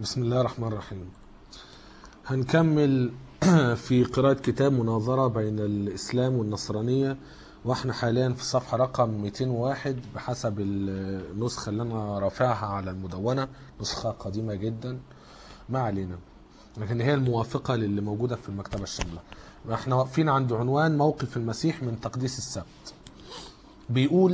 بسم الله الرحمن الرحيم هنكمل في قراءة كتاب مناظرة بين الإسلام والنصرانية واحنا حاليا في الصفحة رقم 201 بحسب النسخة اللي أنا رافعها على المدونة نسخة قديمة جدا ما علينا لكن هي الموافقة للي موجودة في المكتبة الشاملة احنا واقفين عند عنوان موقف المسيح من تقديس السبت بيقول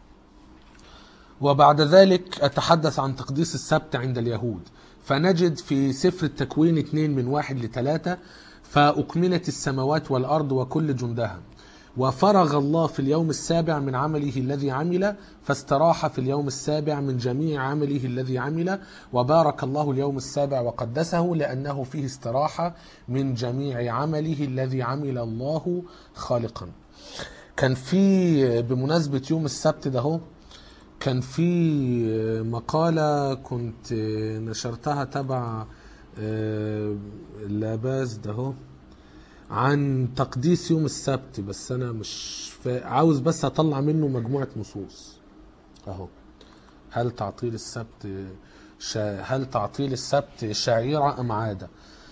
وبعد ذلك أتحدث عن تقديس السبت عند اليهود فنجد في سفر التكوين اتنين من واحد لتلاتة فأكملت السماوات والأرض وكل جندها وفرغ الله في اليوم السابع من عمله الذي عمل فاستراح في اليوم السابع من جميع عمله الذي عمل وبارك الله اليوم السابع وقدسه لأنه فيه استراحة من جميع عمله الذي عمل الله خالقا كان في بمناسبة يوم السبت ده هو كان في مقالة كنت نشرتها تبع اللاباس ده هو عن تقديس يوم السبت بس انا مش فا... عاوز بس اطلع منه مجموعة نصوص اهو هل تعطيل السبت شا... هل تعطيل السبت شعيرة ام عادة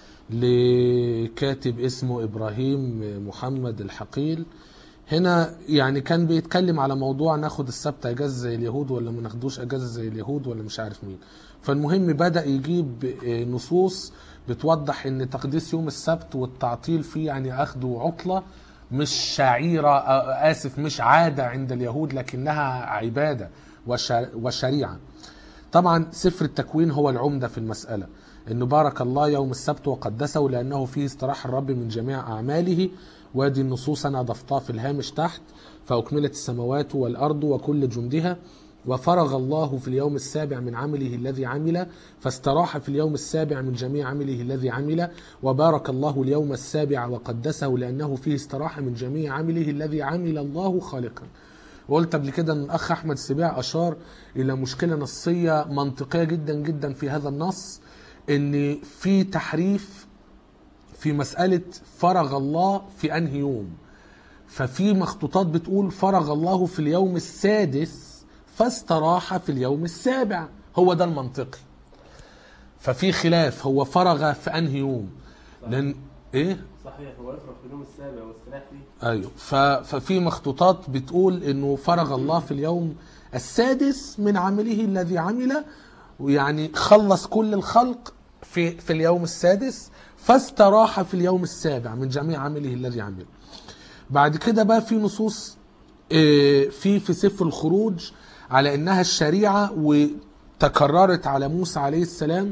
لكاتب اسمه ابراهيم محمد الحقيل هنا يعني كان بيتكلم على موضوع ناخد السبت اجازه زي اليهود ولا ما ناخدوش اجازه زي اليهود ولا مش عارف مين فالمهم بدا يجيب نصوص بتوضح ان تقديس يوم السبت والتعطيل فيه يعني اخده عطله مش شعيره اسف مش عاده عند اليهود لكنها عباده وشريعه طبعا سفر التكوين هو العمده في المساله انه بارك الله يوم السبت وقدسه لانه فيه استراح الرب من جميع اعماله وادي النصوص انا ضفتها في الهامش تحت فاكملت السماوات والارض وكل جندها وفرغ الله في اليوم السابع من عمله الذي عمل فاستراح في اليوم السابع من جميع عمله الذي عمل وبارك الله اليوم السابع وقدسه لانه فيه استراح من جميع عمله الذي عمل الله خالقا وقلت قبل كده ان الاخ احمد السبيع اشار الى مشكله نصيه منطقيه جدا جدا في هذا النص ان في تحريف في مسألة فرغ الله في أنهي يوم ففي مخطوطات بتقول فرغ الله في اليوم السادس فاستراح في اليوم السابع هو ده المنطقي ففي خلاف هو فرغ في أنهي يوم لأن إيه صحيح هو يفرغ في اليوم السابع واستراح فيه ايوه ف... ففي مخطوطات بتقول انه فرغ الله في اليوم السادس من عمله الذي عمل ويعني خلص كل الخلق في في اليوم السادس فاستراح في اليوم السابع من جميع عمله الذي عمل بعد كده بقى في نصوص في في سفر الخروج على انها الشريعه وتكررت على موسى عليه السلام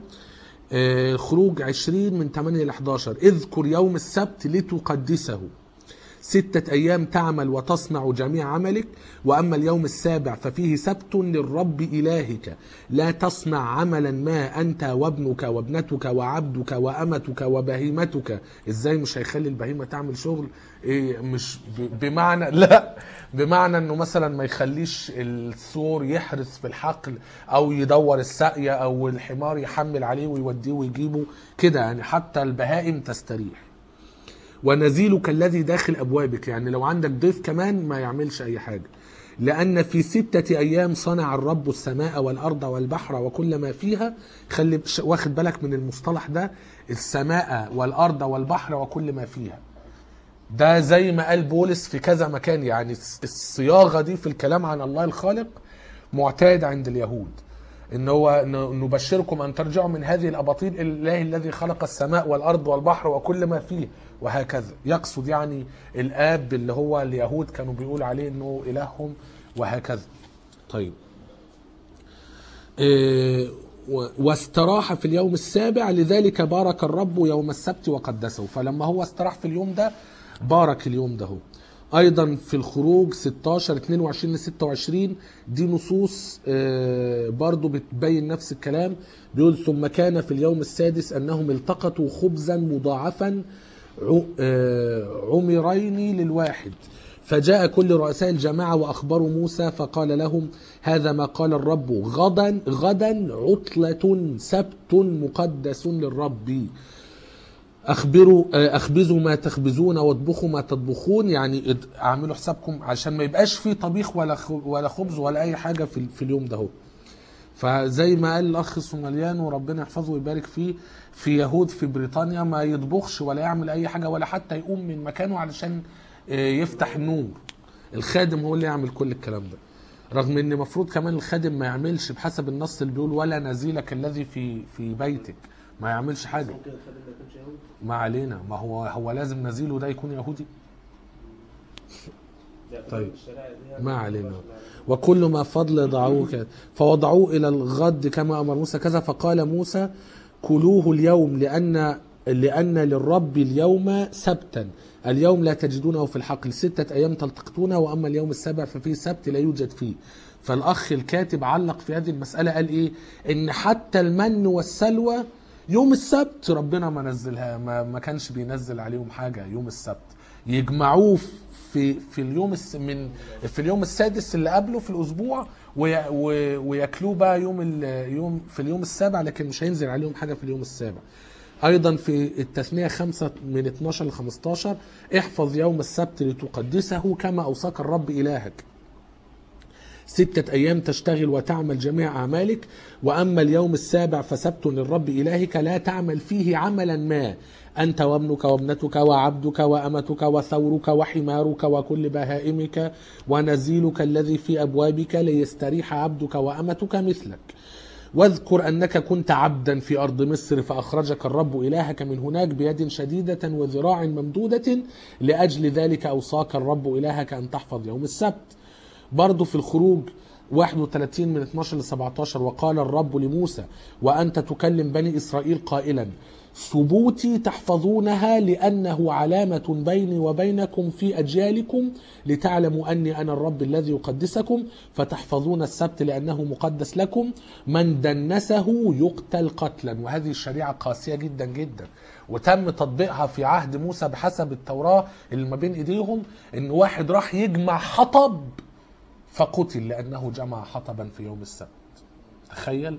خروج 20 من 8 ل 11 اذكر يوم السبت لتقدسه ستة أيام تعمل وتصنع جميع عملك وأما اليوم السابع ففيه سبت للرب إلهك لا تصنع عملا ما أنت وابنك وابنتك وعبدك وأمتك وبهيمتك إزاي مش هيخلي البهيمة تعمل شغل إيه مش بمعنى لا بمعنى أنه مثلا ما يخليش الثور يحرس في الحقل أو يدور السقية أو الحمار يحمل عليه ويوديه ويجيبه كده يعني حتى البهائم تستريح ونزيلك الذي داخل ابوابك يعني لو عندك ضيف كمان ما يعملش اي حاجه لان في سته ايام صنع الرب السماء والارض والبحر وكل ما فيها خلي واخد بالك من المصطلح ده السماء والارض والبحر وكل ما فيها ده زي ما قال بولس في كذا مكان يعني الصياغه دي في الكلام عن الله الخالق معتاد عند اليهود ان هو نبشركم ان ترجعوا من هذه الاباطيل الله الذي خلق السماء والارض والبحر وكل ما فيه وهكذا يقصد يعني الاب اللي هو اليهود كانوا بيقول عليه انه الههم وهكذا طيب إيه واستراح في اليوم السابع لذلك بارك الرب يوم السبت وقدسه فلما هو استراح في اليوم ده بارك اليوم ده هو ايضا في الخروج 16 22 ل 26 دي نصوص برضو بتبين نفس الكلام بيقول ثم كان في اليوم السادس انهم التقطوا خبزا مضاعفا عمرين للواحد فجاء كل رؤساء الجماعة وأخبروا موسى فقال لهم هذا ما قال الرب غدا غدا عطلة سبت مقدس للرب اخبروا اخبزوا ما تخبزون واطبخوا ما تطبخون يعني اعملوا حسابكم عشان ما يبقاش في طبيخ ولا ولا خبز ولا اي حاجه في, في اليوم ده هو فزي ما قال الاخ الصوماليان وربنا يحفظه ويبارك فيه في يهود في بريطانيا ما يطبخش ولا يعمل اي حاجه ولا حتى يقوم من مكانه علشان آه، يفتح النور الخادم هو اللي يعمل كل الكلام ده رغم ان المفروض كمان الخادم ما يعملش بحسب النص اللي بيقول ولا نزيلك الذي في في بيتك ما يعملش حاجه ممكن الخادم ما يكونش يهودي ما علينا ما هو هو لازم نزيله ده يكون يهودي يعني طيب. الشريعة دي يعني ما علينا. مش- وكل ما فضل ضعوه كذا فوضعوه الى الغد كما امر موسى كذا فقال موسى كلوه اليوم لان لان للرب اليوم سبتا اليوم لا تجدونه في الحقل ستة أيام تلتقطونه وأما اليوم السابع ففيه سبت لا يوجد فيه فالأخ الكاتب علق في هذه المسألة قال إيه إن حتى المن والسلوى يوم السبت ربنا ما نزلها ما, ما كانش بينزل عليهم حاجة يوم السبت يجمعوه في في اليوم الس من في اليوم السادس اللي قبله في الاسبوع وي- و- وياكلوه بقى يوم ال- يوم في اليوم السابع لكن مش هينزل عليهم حاجه في اليوم السابع ايضا في التثنيه خمسة من 12 ل 15 احفظ يوم السبت لتقدسه كما اوصاك الرب الهك ستة أيام تشتغل وتعمل جميع أعمالك وأما اليوم السابع فسبت للرب إلهك لا تعمل فيه عملا ما أنت وابنك وابنتك وعبدك وأمتك وثورك وحمارك وكل بهائمك ونزيلك الذي في أبوابك ليستريح عبدك وأمتك مثلك واذكر أنك كنت عبدا في أرض مصر فأخرجك الرب إلهك من هناك بيد شديدة وذراع ممدودة لأجل ذلك أوصاك الرب إلهك أن تحفظ يوم السبت برضه في الخروج 31 من 12 ل 17 وقال الرب لموسى وأنت تكلم بني إسرائيل قائلا ثبوتي تحفظونها لأنه علامة بيني وبينكم في أجيالكم لتعلموا أني أنا الرب الذي يقدسكم فتحفظون السبت لأنه مقدس لكم من دنسه يقتل قتلا وهذه الشريعة قاسية جدا جدا وتم تطبيقها في عهد موسى بحسب التوراة اللي ما بين إيديهم إن واحد راح يجمع حطب فقتل لأنه جمع حطبا في يوم السبت تخيل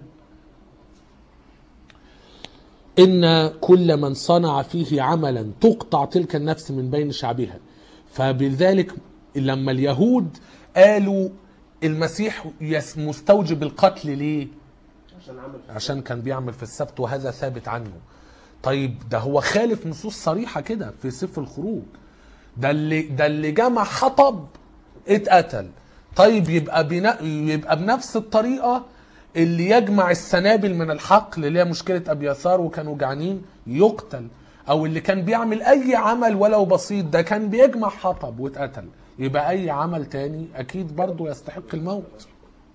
إن كل من صنع فيه عملا تقطع تلك النفس من بين شعبها فبذلك لما اليهود قالوا المسيح يس- مستوجب القتل ليه عشان عمل في عشان كان بيعمل في السبت وهذا ثابت عنه طيب ده هو خالف نصوص صريحة كده في سفر الخروج ده اللي ده اللي جمع حطب اتقتل طيب يبقى بنا يبقى بنفس الطريقة اللي يجمع السنابل من الحقل اللي هي مشكلة أبيثار وكانوا جعانين يقتل أو اللي كان بيعمل أي عمل ولو بسيط ده كان بيجمع حطب واتقتل يبقى أي عمل تاني أكيد برضه يستحق الموت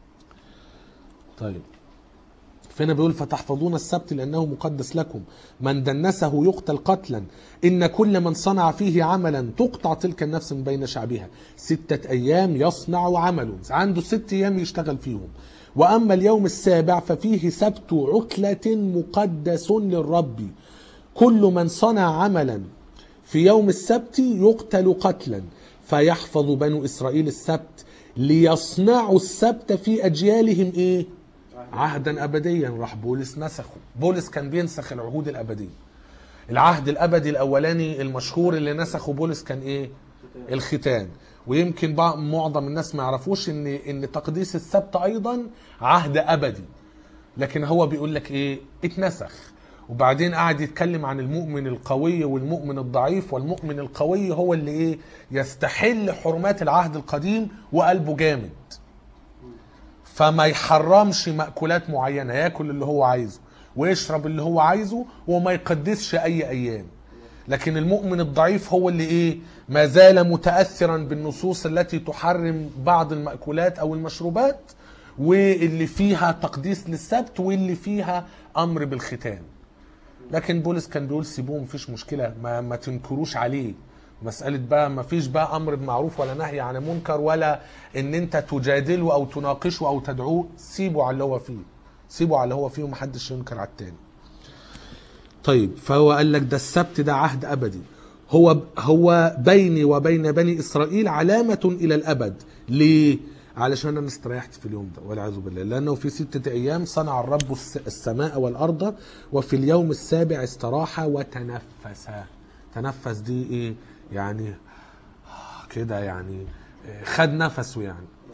طيب فهنا بيقول فتحفظون السبت لأنه مقدس لكم من دنسه يقتل قتلا إن كل من صنع فيه عملا تقطع تلك النفس من بين شعبها ستة أيام يصنع عمل عنده ست أيام يشتغل فيهم وأما اليوم السابع ففيه سبت عطلة مقدس للرب كل من صنع عملا في يوم السبت يقتل قتلا فيحفظ بنو إسرائيل السبت ليصنعوا السبت في أجيالهم إيه عهدا ابديا راح بولس نسخه بولس كان بينسخ العهود الابديه العهد الابدي الاولاني المشهور اللي نسخه بولس كان ايه الختان ويمكن بقى معظم الناس ما يعرفوش ان ان تقديس السبت ايضا عهد ابدي لكن هو بيقول لك ايه اتنسخ وبعدين قعد يتكلم عن المؤمن القوي والمؤمن الضعيف والمؤمن القوي هو اللي ايه يستحل حرمات العهد القديم وقلبه جامد فما يحرمش مأكولات معينة ياكل اللي هو عايزه ويشرب اللي هو عايزه وما يقدسش أي أيام لكن المؤمن الضعيف هو اللي إيه ما زال متأثرا بالنصوص التي تحرم بعض المأكولات أو المشروبات واللي فيها تقديس للسبت واللي فيها أمر بالختان لكن بولس كان بيقول سيبوه مفيش مشكلة ما, ما تنكروش عليه مسألة بقى ما فيش بقى أمر بمعروف ولا نهي عن منكر ولا إن أنت تجادله أو تناقشه أو تدعوه سيبه على اللي هو فيه سيبه على اللي هو فيه ومحدش ينكر على التاني طيب فهو قال لك ده السبت ده عهد أبدي هو هو بيني وبين بني إسرائيل علامة إلى الأبد ليه؟ علشان انا استريحت في اليوم ده والعياذ بالله لانه في ستة ايام صنع الرب الس- السماء والارض وفي اليوم السابع استراح وتنفس تنفس دي ايه يعني كده يعني خد نفسه يعني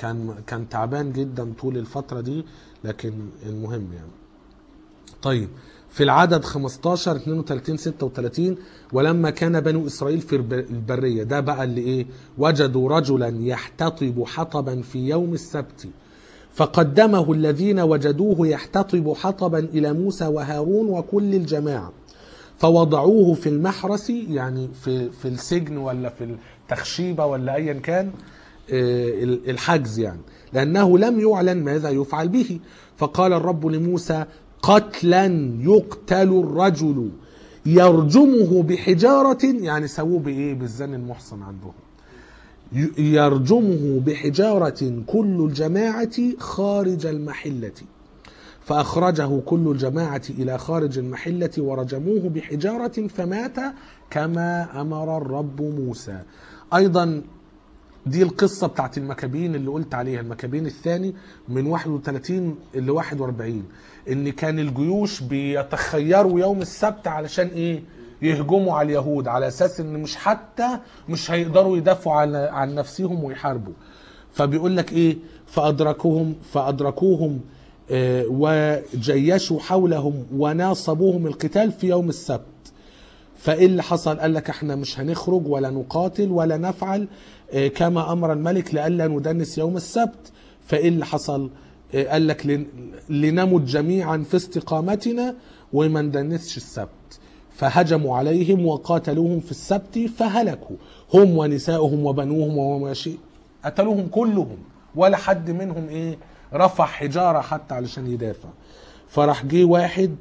كان كان تعبان جدا طول الفتره دي لكن المهم يعني طيب في العدد 15 32 36 ولما كان بنو اسرائيل في الب- البريه ده بقى اللي ايه وجدوا رجلا يحتطب حطبا في يوم السبت فقدمه الذين وجدوه يحتطب حطبا الى موسى وهارون وكل الجماعه فوضعوه في المحرس يعني في في السجن ولا في التخشيبه ولا ايا كان آه، الحجز يعني لانه لم يعلن ماذا يفعل به فقال الرب لموسى قتلا يقتل الرجل يرجمه بحجاره يعني سووه بايه بالزن المحصن عندهم ي- يرجمه بحجاره كل الجماعه خارج المحله فأخرجه كل الجماعة إلى خارج المحلة ورجموه بحجارة فمات كما أمر الرب موسى أيضا دي القصة بتاعت المكابين اللي قلت عليها المكابين الثاني من 31 ل 41 ان كان الجيوش بيتخيروا يوم السبت علشان ايه يهجموا على اليهود على اساس ان مش حتى مش هيقدروا يدافعوا عن, عن نفسهم ويحاربوا فبيقول لك ايه فادركوهم فادركوهم آه، وجيشوا حولهم وناصبوهم القتال في يوم السبت فايه اللي حصل قال لك احنا مش هنخرج ولا نقاتل ولا نفعل آه، كما امر الملك لئلا ندنس يوم السبت فايه اللي حصل آه، قال لك لن- لنمت جميعا في استقامتنا وما ندنسش السبت فهجموا عليهم وقاتلوهم في السبت فهلكوا هم ونساؤهم وبنوهم وما شئ قتلوهم كلهم ولا حد منهم ايه رفع حجاره حتى علشان يدافع فراح جه واحد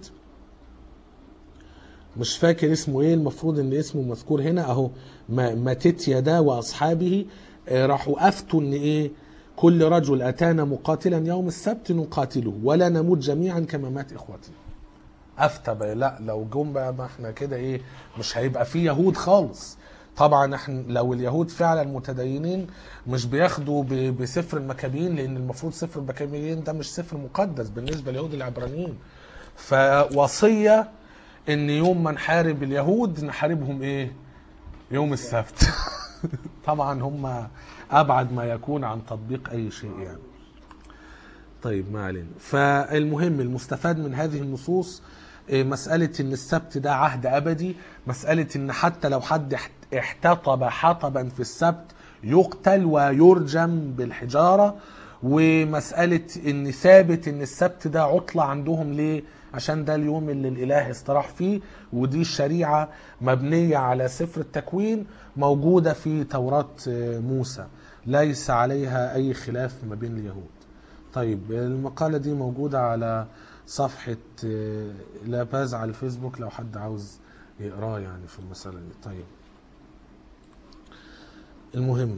مش فاكر اسمه ايه المفروض ان اسمه مذكور هنا اهو ما- ماتتيا ده واصحابه آه، راحوا افتوا ان ايه كل رجل اتانا مقاتلا يوم السبت نقاتله ولا نموت جميعا كما مات اخوتنا افتى بقى لا لو جم بقى ما احنا كده ايه مش هيبقى في يهود خالص طبعا احنا لو اليهود فعلا متدينين مش بياخدوا ب- بسفر المكابين لان المفروض سفر المكابين ده مش سفر مقدس بالنسبه لليهود العبرانيين فوصيه ان يوم ما نحارب اليهود نحاربهم ايه يوم السبت طبعا هم ابعد ما يكون عن تطبيق اي شيء يعني طيب ما علينا فالمهم المستفاد من هذه النصوص إيه، مسألة إن السبت ده عهد أبدي مسألة إن حتى لو حد احت- احتطب حطبا في السبت يقتل ويرجم بالحجارة ومسألة إن ثابت إن السبت ده عطلة عندهم ليه؟ عشان ده اليوم اللي الإله استراح فيه ودي الشريعة مبنية على سفر التكوين موجودة في توراة آه، موسى ليس عليها أي خلاف ما بين اليهود طيب المقالة دي موجودة على صفحة آه، لا باز على الفيسبوك لو حد عاوز يقراه يعني في المسألة دي طيب المهم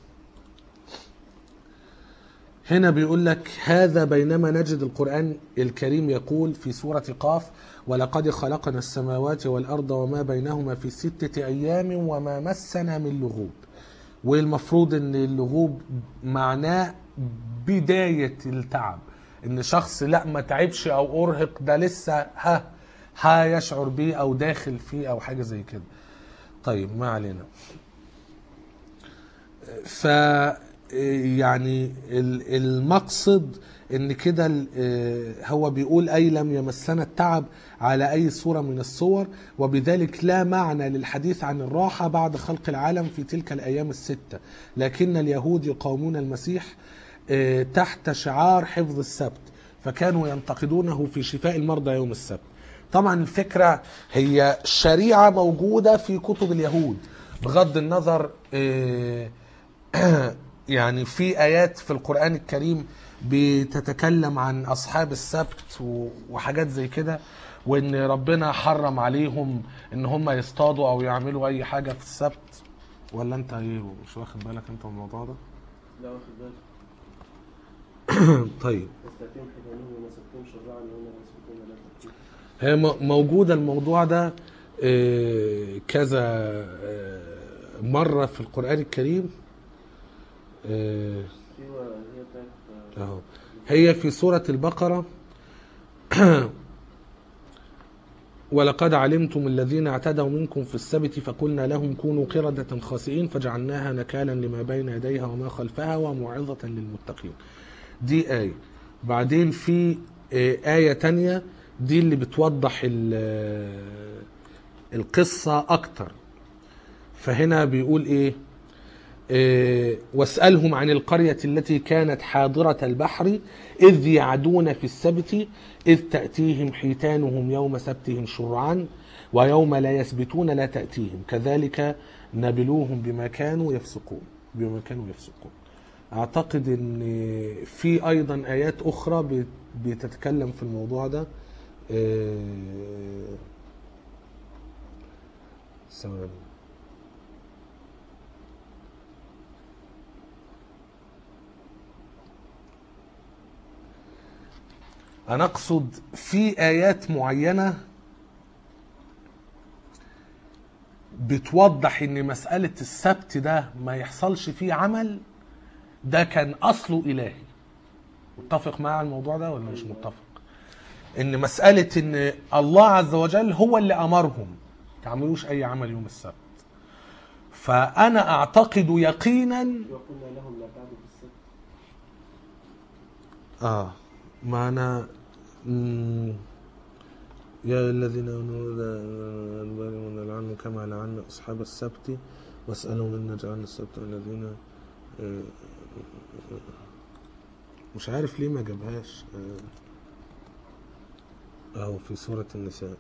هنا بيقول لك هذا بينما نجد القرآن الكريم يقول في سورة قاف ولقد خلقنا السماوات والأرض وما بينهما في ستة أيام وما مسنا من لغوب والمفروض ان اللغوب معناه بداية التعب ان شخص لا ما تعبش او ارهق ده لسه ها ها يشعر بيه او داخل فيه او حاجة زي كده طيب ما علينا ف يعني ال- المقصد ان كده ال- آه، هو بيقول اي لم يمسنا التعب على اي صوره من الصور وبذلك لا معنى للحديث عن الراحه بعد خلق العالم في تلك الايام السته لكن اليهود يقاومون المسيح آه، تحت شعار حفظ السبت فكانوا ينتقدونه في شفاء المرضى يوم السبت طبعا الفكره هي شريعه موجوده في كتب اليهود بغض النظر آه، يعني في ايات في القران الكريم بتتكلم عن اصحاب السبت و- وحاجات زي كده وان ربنا حرم عليهم ان هم يصطادوا او يعملوا اي حاجه في السبت ولا انت ايه مش واخد بالك انت من الموضوع ده لا واخد بالك طيب تستتيم حيتانهم ومسكتهم شرعا وهم يسكتون لا تفكير هي م- موجودة الموضوع ده آه، كذا آه، مرة في القرآن الكريم آه، ايوه هي بتاعت أهو هي في سورة البقرة ولقد علمتم الذين اعتدوا منكم في السبت فقلنا لهم كونوا قردة خاسئين فجعلناها نكالا لما بين يديها وما خلفها وموعظة للمتقين دي آية بعدين في آه، آية تانية دي اللي بتوضح ال- القصة أكتر فهنا بيقول إيه إيه، واسألهم عن القرية التي كانت حاضرة البحر إذ يعدون في السبت إذ تأتيهم حيتانهم يوم سبتهم شرعا ويوم لا يسبتون لا تأتيهم كذلك نبلوهم بما كانوا يفسقون بما كانوا يفسقون أعتقد أن في أيضا آيات أخرى بت- بتتكلم في الموضوع ده إيه، ثواني أنا أقصد في آيات معينة بتوضح إن مسألة السبت ده ما يحصلش فيه عمل ده كان أصله إلهي متفق معي على الموضوع ده ولا مش متفق؟ إن مسألة إن الله عز وجل هو اللي أمرهم ما تعملوش أي عمل يوم السبت فأنا أعتقد يقينا وقلنا لهم لا تعدوا في السبت اه ما انا مم، يا الذين امنوا لا نبالغ ونلعن كما لعنا اصحاب السبت واسالهم ان جعلنا السبت الذين آه، مش عارف ليه ما جابهاش آه، اهو في سورة النساء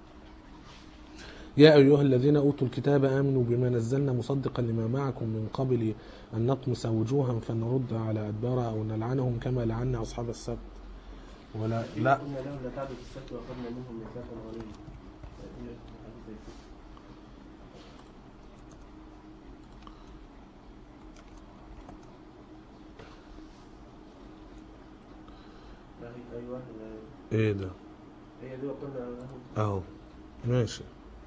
يا أيها الذين أوتوا الكتاب آمنوا بما نزلنا مصدقا لما معكم من قبل أن نطمس وجوها فنرد على أدبارها أو نلعنهم كما لعنا أصحاب السبت ولا لا قلنا لهم لا تعدوا في السبت واخذنا منهم ميثاقا غليظا حاجة زي كده. لا هي ايوه لا- إيه ده هي دي وقلنا لهم أهو ماشي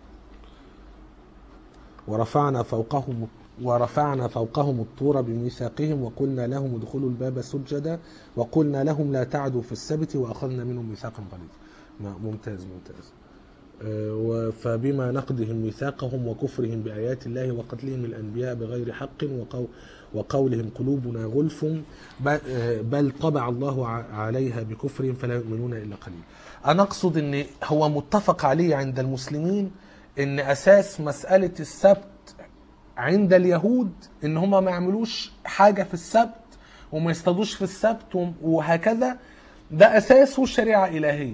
ورفعنا فوقهم ورفعنا فوقهم الطور بميثاقهم وقلنا لهم ادخلوا الباب سجدا وقلنا لهم لا تعدوا في السبت واخذنا منهم ميثاقا غليظا ما- ممتاز ممتاز آه، و- فبما نقضهم ميثاقهم وكفرهم بآيات الله وقتلهم الأنبياء بغير حق وقو وقولهم قلوبنا غلف ب- آه، بل طبع الله ع- عليها بكفرهم فلا يؤمنون إلا قليلا أنا أقصد أن هو متفق عليه عند المسلمين أن أساس مسألة السبت عند اليهود ان هم ما يعملوش حاجه في السبت وما يصطادوش في السبت وم- وهكذا ده اساسه شريعه الهيه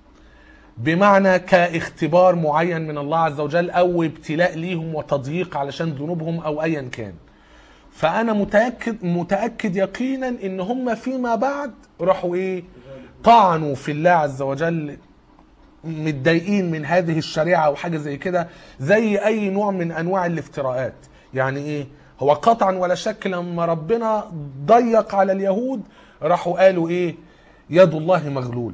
بمعنى كاختبار معين من الله عز وجل او ابتلاء ليهم وتضييق علشان ذنوبهم او ايا كان فانا متاكد متاكد يقينا ان هم فيما بعد راحوا ايه طعنوا في الله عز وجل متضايقين من هذه الشريعه او حاجه زي كده زي اي نوع من انواع الافتراءات يعني ايه هو قطعا ولا شك لما ربنا ضيق على اليهود راحوا قالوا ايه يد الله مغلوله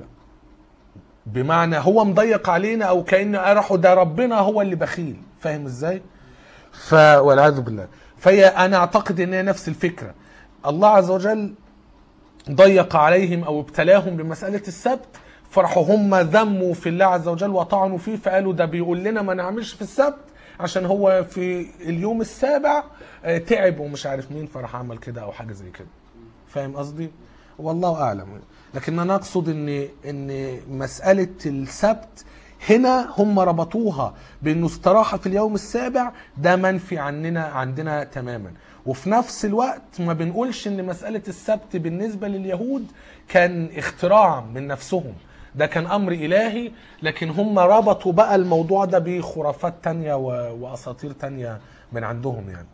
بمعنى هو مضيق علينا او كان راحوا ده ربنا هو اللي بخيل فاهم ازاي ف والعياذ بالله فهي انا اعتقد ان هي نفس الفكره الله عز وجل ضيق عليهم او ابتلاهم بمساله السبت فراحوا هم ذموا في الله عز وجل وطعنوا فيه فقالوا ده بيقول لنا ما نعملش في السبت عشان هو في اليوم السابع آه، تعب ومش عارف مين فراح عمل كده او حاجه زي كده فاهم قصدي والله اعلم لكن انا اقصد ان ان مساله السبت هنا هم ربطوها بانه استراحه في اليوم السابع ده منفي عننا عندنا تماما وفي نفس الوقت ما بنقولش ان مساله السبت بالنسبه لليهود كان اختراع من نفسهم ده كان امر الهي لكن هم ربطوا بقى الموضوع ده بخرافات تانية و- واساطير تانية من عندهم يعني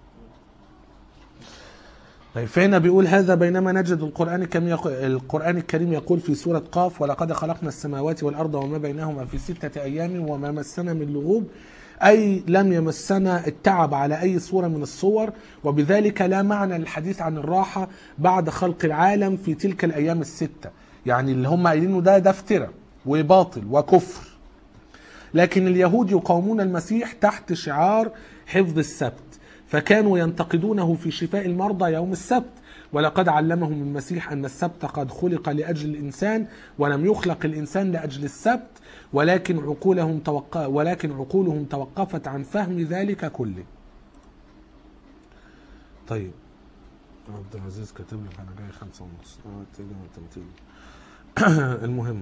طيب فهنا بيقول هذا بينما نجد القرآن كم يق... القرآن الكريم يقول في سورة قاف ولقد خلقنا السماوات والأرض وما بينهما في ستة أيام وما مسنا من لغوب أي لم يمسنا التعب على أي صورة من الصور وبذلك لا معنى للحديث عن الراحة بعد خلق العالم في تلك الأيام الستة يعني اللي هم قايلينه ده ده افتراء وباطل وكفر لكن اليهود يقاومون المسيح تحت شعار حفظ السبت فكانوا ينتقدونه في شفاء المرضى يوم السبت ولقد علمهم المسيح أن السبت قد خلق لأجل الإنسان ولم يخلق الإنسان لأجل السبت ولكن عقولهم توق... ولكن عقولهم توقفت عن فهم ذلك كله طيب عبد العزيز كاتب لك انا جاي خمسة ونص اه تيجي وانت بتيجي المهم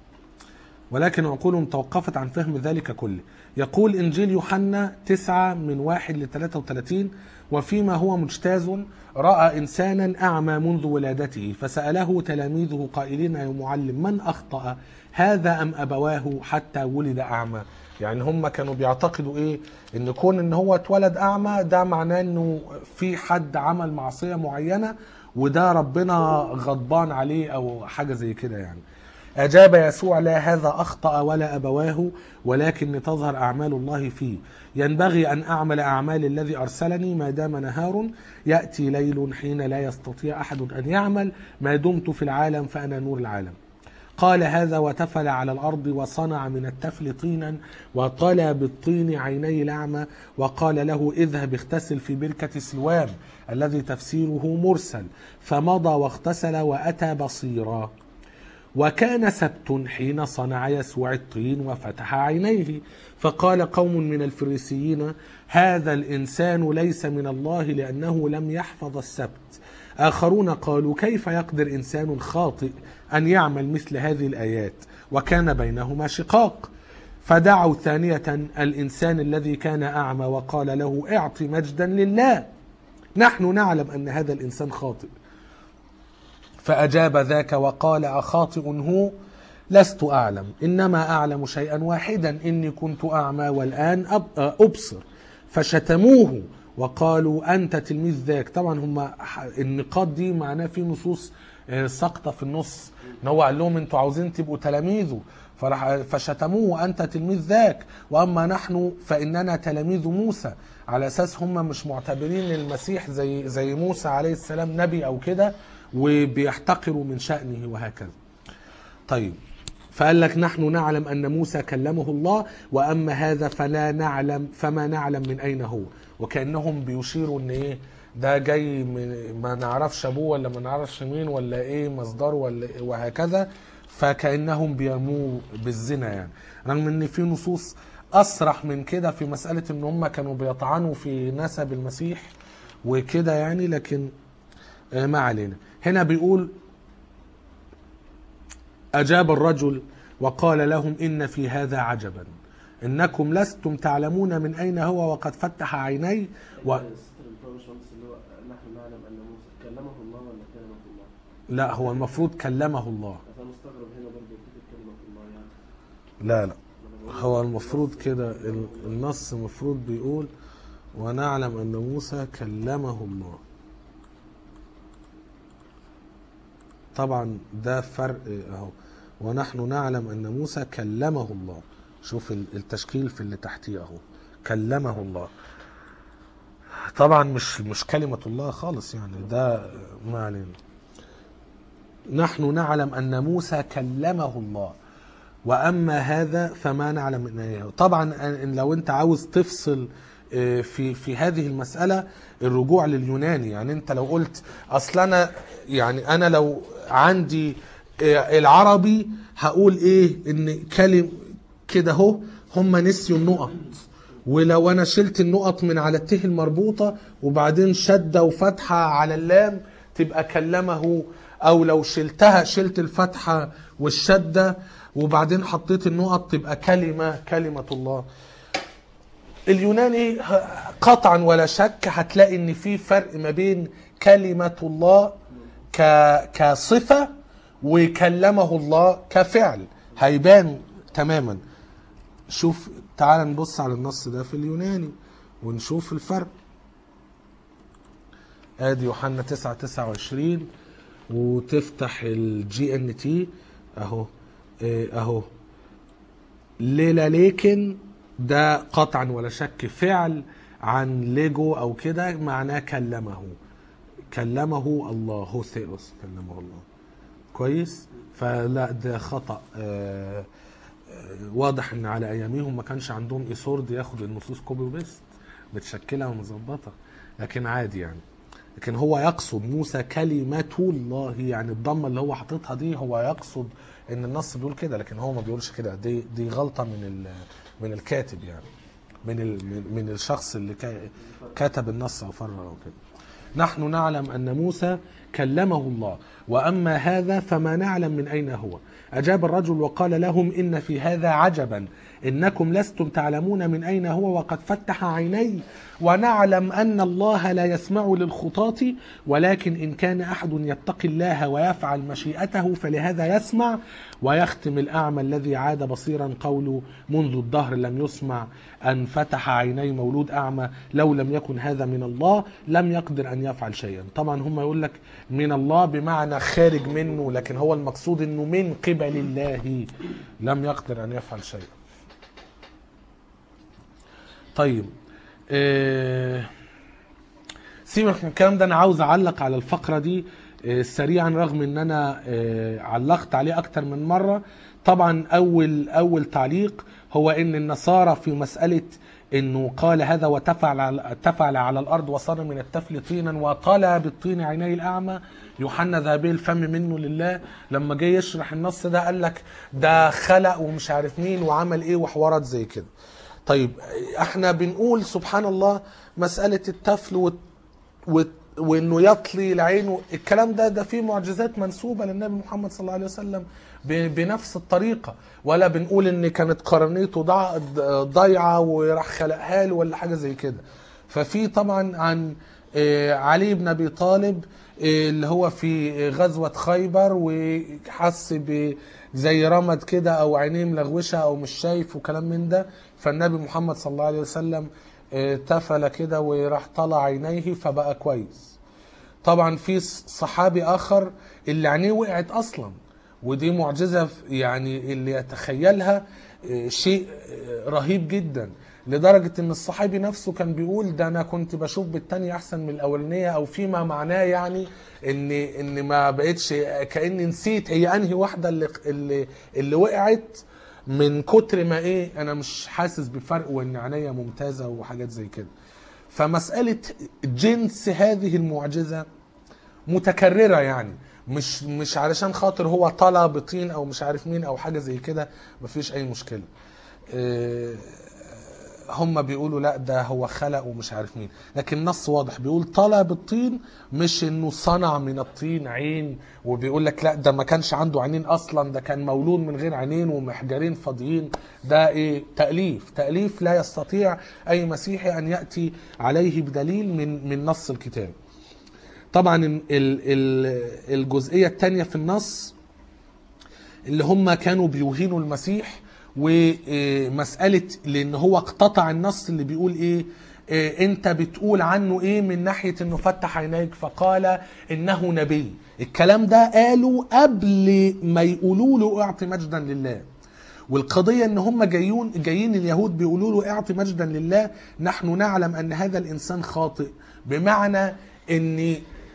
ولكن عقولهم توقفت عن فهم ذلك كله يقول إنجيل يوحنا 9 من 1 ل 33 وفيما هو مجتاز رأى إنسانا أعمى منذ ولادته فسأله تلاميذه قائلين يا معلم من أخطأ هذا أم أبواه حتى ولد أعمى يعني هم كانوا بيعتقدوا ايه ان كون ان هو اتولد اعمى ده معناه انه في حد عمل معصية معينة وده ربنا غضبان عليه او حاجة زي كده يعني أجاب يسوع لا هذا أخطأ ولا أبواه ولكن لتظهر أعمال الله فيه ينبغي أن أعمل أعمال الذي أرسلني ما دام نهار يأتي ليل حين لا يستطيع أحد أن يعمل ما دمت في العالم فأنا نور العالم قال هذا وتفل على الأرض وصنع من التفل طينا وطلى بالطين عيني الأعمى وقال له اذهب اغتسل في بركة سلوام الذي تفسيره مرسل فمضى واغتسل وأتى بصيرا وكان سبت حين صنع يسوع الطين وفتح عينيه فقال قوم من الفريسيين هذا الإنسان ليس من الله لأنه لم يحفظ السبت آخرون قالوا كيف يقدر إنسان خاطئ أن يعمل مثل هذه الآيات وكان بينهما شقاق فدعوا ثانية الإنسان الذي كان أعمى وقال له اعط مجدا لله نحن نعلم أن هذا الإنسان خاطئ فأجاب ذاك وقال أخاطئ هو لست أعلم إنما أعلم شيئا واحدا إني كنت أعمى والآن أب- أبصر فشتموه وقالوا أنت تلميذ ذاك طبعا هم النقاط دي معناه في نصوص آه، ساقطة في النص ان هو قال لهم انتوا عاوزين تبقوا تلاميذه فراح فشتموه انت تلميذ ذاك واما نحن فاننا تلاميذ موسى على اساس هم مش معتبرين المسيح زي زي موسى عليه السلام نبي او كده وبيحتقروا من شأنه وهكذا طيب فقال لك نحن نعلم أن موسى كلمه الله وأما هذا فلا نعلم فما نعلم من أين هو وكأنهم بيشيروا أن إيه ده جاي من ما نعرفش أبوه ولا ما نعرفش مين ولا إيه مصدره ولا إيه وهكذا فكأنهم بيرموه بالزنا يعني رغم أن في نصوص أصرح من كده في مسألة أن هم كانوا بيطعنوا في نسب المسيح وكده يعني لكن آه، ما علينا هنا بيقول أجاب الرجل وقال لهم إن في هذا عجبا إنكم لستم تعلمون من أين هو وقد فتح عيني و... الستر بتوع باشمهندس اللي هو نحن نعلم ان موسى كلمه الله ولا كلمه الله؟ لا هو المفروض كلمه الله فانا مستغرب هنا برضه كتب كلمه الله يعني لا لا ما أنا بقول هو المفروض كده ال- النص المفروض بيقول ونعلم أن موسى كلمه الله طبعا ده فرق اهو ونحن نعلم أن موسى كلمه الله شوف ال- التشكيل في اللي تحتيه اهو كلمه الله طبعا مش مش كلمة الله خالص يعني ده ما علينا نحن نعلم أن موسى كلمه الله واما هذا فما نعلم من ايه طبعا إن لو انت عاوز تفصل آه، في في هذه المساله الرجوع لليوناني يعني انت لو قلت اصل انا يعني انا لو عندي آه، العربي هقول ايه ان كلم كده اهو هم نسيوا النقط ولو انا شلت النقط من على الته المربوطه وبعدين شده وفتحه على اللام تبقى كلمه او لو شلتها شلت الفتحه والشده وبعدين حطيت النقط تبقى كلمه كلمه الله اليوناني ه- قطعا ولا شك هتلاقي ان في فرق ما بين كلمه الله ك كصفه وكلمه الله كفعل هيبان تماما شوف تعال نبص على النص ده في اليوناني ونشوف الفرق ادي يوحنا 9 29 وتفتح الجي ان تي اهو إيه اهو ليلة ليكن ده قطعا ولا شك فعل عن ليجو او كده معناه كلمه كلمه الله هوثيوس كلمه الله كويس فلا ده خطأ آه واضح ان على اياميهم ما كانش عندهم ايسورد ياخد النصوص كوبي وبيست متشكله ومظبطه لكن عادي يعني لكن هو يقصد موسى كلمة الله يعني الضمة اللي هو حاططها دي هو يقصد ان النص بيقول كده لكن هو ما بيقولش كده دي دي غلطة من ال من الكاتب يعني من ال من- من الشخص اللي كا- كتب النص او فرغ او كده نحن نعلم أن موسى كلمه الله وأما هذا فما نعلم من أين هو أجاب الرجل وقال لهم إن في هذا عجبا إنكم لستم تعلمون من أين هو وقد فتح عيني ونعلم أن الله لا يسمع للخطاة ولكن إن كان أحد يتقي الله ويفعل مشيئته فلهذا يسمع ويختم الأعمى الذي عاد بصيرا قوله منذ الدهر لم يسمع أن فتح عيني مولود أعمى لو لم يكن هذا من الله لم يقدر أن يفعل شيئا طبعا هم يقول لك من الله بمعنى خارج منه لكن هو المقصود أنه من قبل الله لم يقدر أن يفعل شيئا طيب آه، سيبك من الكلام ده انا عاوز اعلق على الفقره دي آه، سريعا رغم ان انا آه، علقت عليه اكتر من مره طبعا اول اول تعليق هو ان النصارى في مساله انه قال هذا وتفعل على تفعل على الارض وصار من التفل طينا وطلى بالطين عيني الاعمى يوحنا ذهبي الفم منه لله لما جه يشرح النص ده قال لك ده خلق ومش عارف مين وعمل ايه وحوارات زي كده طيب احنا بنقول سبحان الله مسألة التفل وت- وت- وانه يطلي العين الكلام ده ده فيه معجزات منسوبة للنبي محمد صلى الله عليه وسلم ب- بنفس الطريقة ولا بنقول ان كانت قرنيته ضع- ضايعة وراح خلقها له ولا حاجة زي كده ففي طبعا عن آه، علي بن ابي طالب آه، اللي هو في غزوة خيبر وحس ب زي رمد كده او عينيه ملغوشه او مش شايف وكلام من ده فالنبي محمد صلى الله عليه وسلم آه، تفل كده وراح طلع عينيه فبقى كويس طبعا في ص- صحابي اخر اللي عينيه وقعت اصلا ودي معجزه ف- يعني اللي يتخيلها آه، شيء آه، رهيب جدا لدرجه ان الصحابي نفسه كان بيقول ده انا كنت بشوف بالتانية احسن من الاولانيه او فيما معناه يعني ان ان ما بقتش كاني نسيت هي انهي واحده اللي اللي, اللي وقعت من كتر ما ايه انا مش حاسس بفرق وان عينيا ممتازه وحاجات زي كده فمساله جنس هذه المعجزه متكرره يعني مش مش علشان خاطر هو طلع بطين او مش عارف مين او حاجه زي كده مفيش اي مشكله آه، هم بيقولوا لا ده هو خلق ومش عارف مين لكن النص واضح بيقول طلع بالطين مش انه صنع من الطين عين وبيقول لك لا ده ما كانش عنده عينين اصلا ده كان مولود من غير عينين ومحجرين فاضيين ده ايه تاليف تاليف لا يستطيع اي مسيحي ان ياتي عليه بدليل من من نص الكتاب طبعا ال- ال- الجزئيه الثانيه في النص اللي هم كانوا بيوهنوا المسيح ومسألة لأن هو اقتطع النص اللي بيقول إيه إيه، انت بتقول عنه ايه من ناحية انه فتح عينيك فقال انه نبي الكلام ده قالوا قبل ما يقولوا له اعطي مجدا لله والقضية ان هم جايون جايين اليهود بيقولوا له اعطي مجدا لله نحن نعلم ان هذا الانسان خاطئ بمعنى ان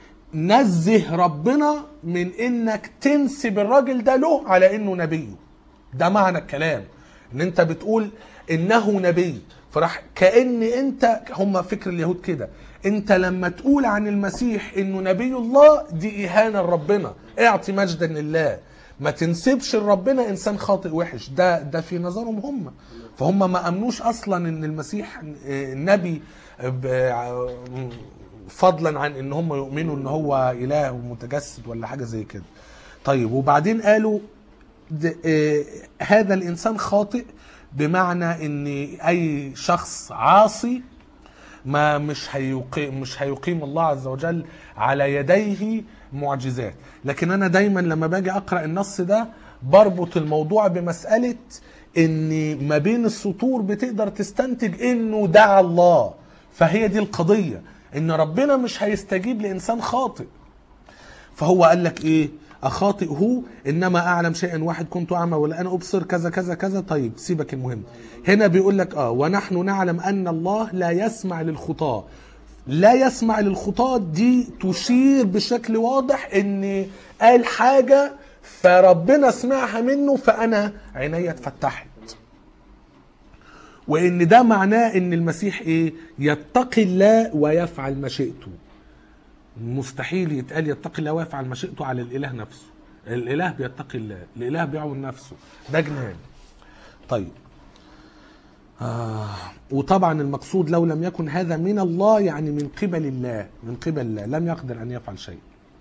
نزه ربنا من انك تنسب الراجل ده له على انه نبيه ده معنى الكلام ان انت بتقول انه نبي فراح كان انت هم فكر اليهود كده انت لما تقول عن المسيح انه نبي الله دي اهانه لربنا اعطي مجدا لله ما تنسبش لربنا انسان خاطئ وحش ده ده في نظرهم هم فهم ما امنوش اصلا ان المسيح آه، نبي ب- فضلا عن ان هم يؤمنوا ان هو اله ومتجسد ولا حاجه زي كده طيب وبعدين قالوا د- آه، هذا الانسان خاطئ بمعنى ان اي شخص عاصي ما مش هيقيم مش هيقيم الله عز وجل على يديه معجزات لكن انا دايما لما باجي اقرا النص ده بربط الموضوع بمساله ان ما بين السطور بتقدر تستنتج انه دعا الله فهي دي القضيه ان ربنا مش هيستجيب لانسان خاطئ فهو قال لك ايه اخاطئ هو انما اعلم شيئا واحد كنت اعمى والان ابصر كذا كذا كذا طيب سيبك المهم هنا بيقول لك اه ونحن نعلم ان الله لا يسمع للخطاه لا يسمع للخطاه دي تشير بشكل واضح ان قال حاجه فربنا سمعها منه فانا عيني اتفتحت وان ده معناه ان المسيح ايه يتقي الله ويفعل مشيئته مستحيل يتقال يتقي الله ويفعل مشيئته على الاله نفسه الاله بيتقي الله الاله بيعون نفسه ده جنان طيب آه وطبعا المقصود لو لم يكن هذا من الله يعني من قبل الله من قبل الله لم يقدر ان يفعل شيء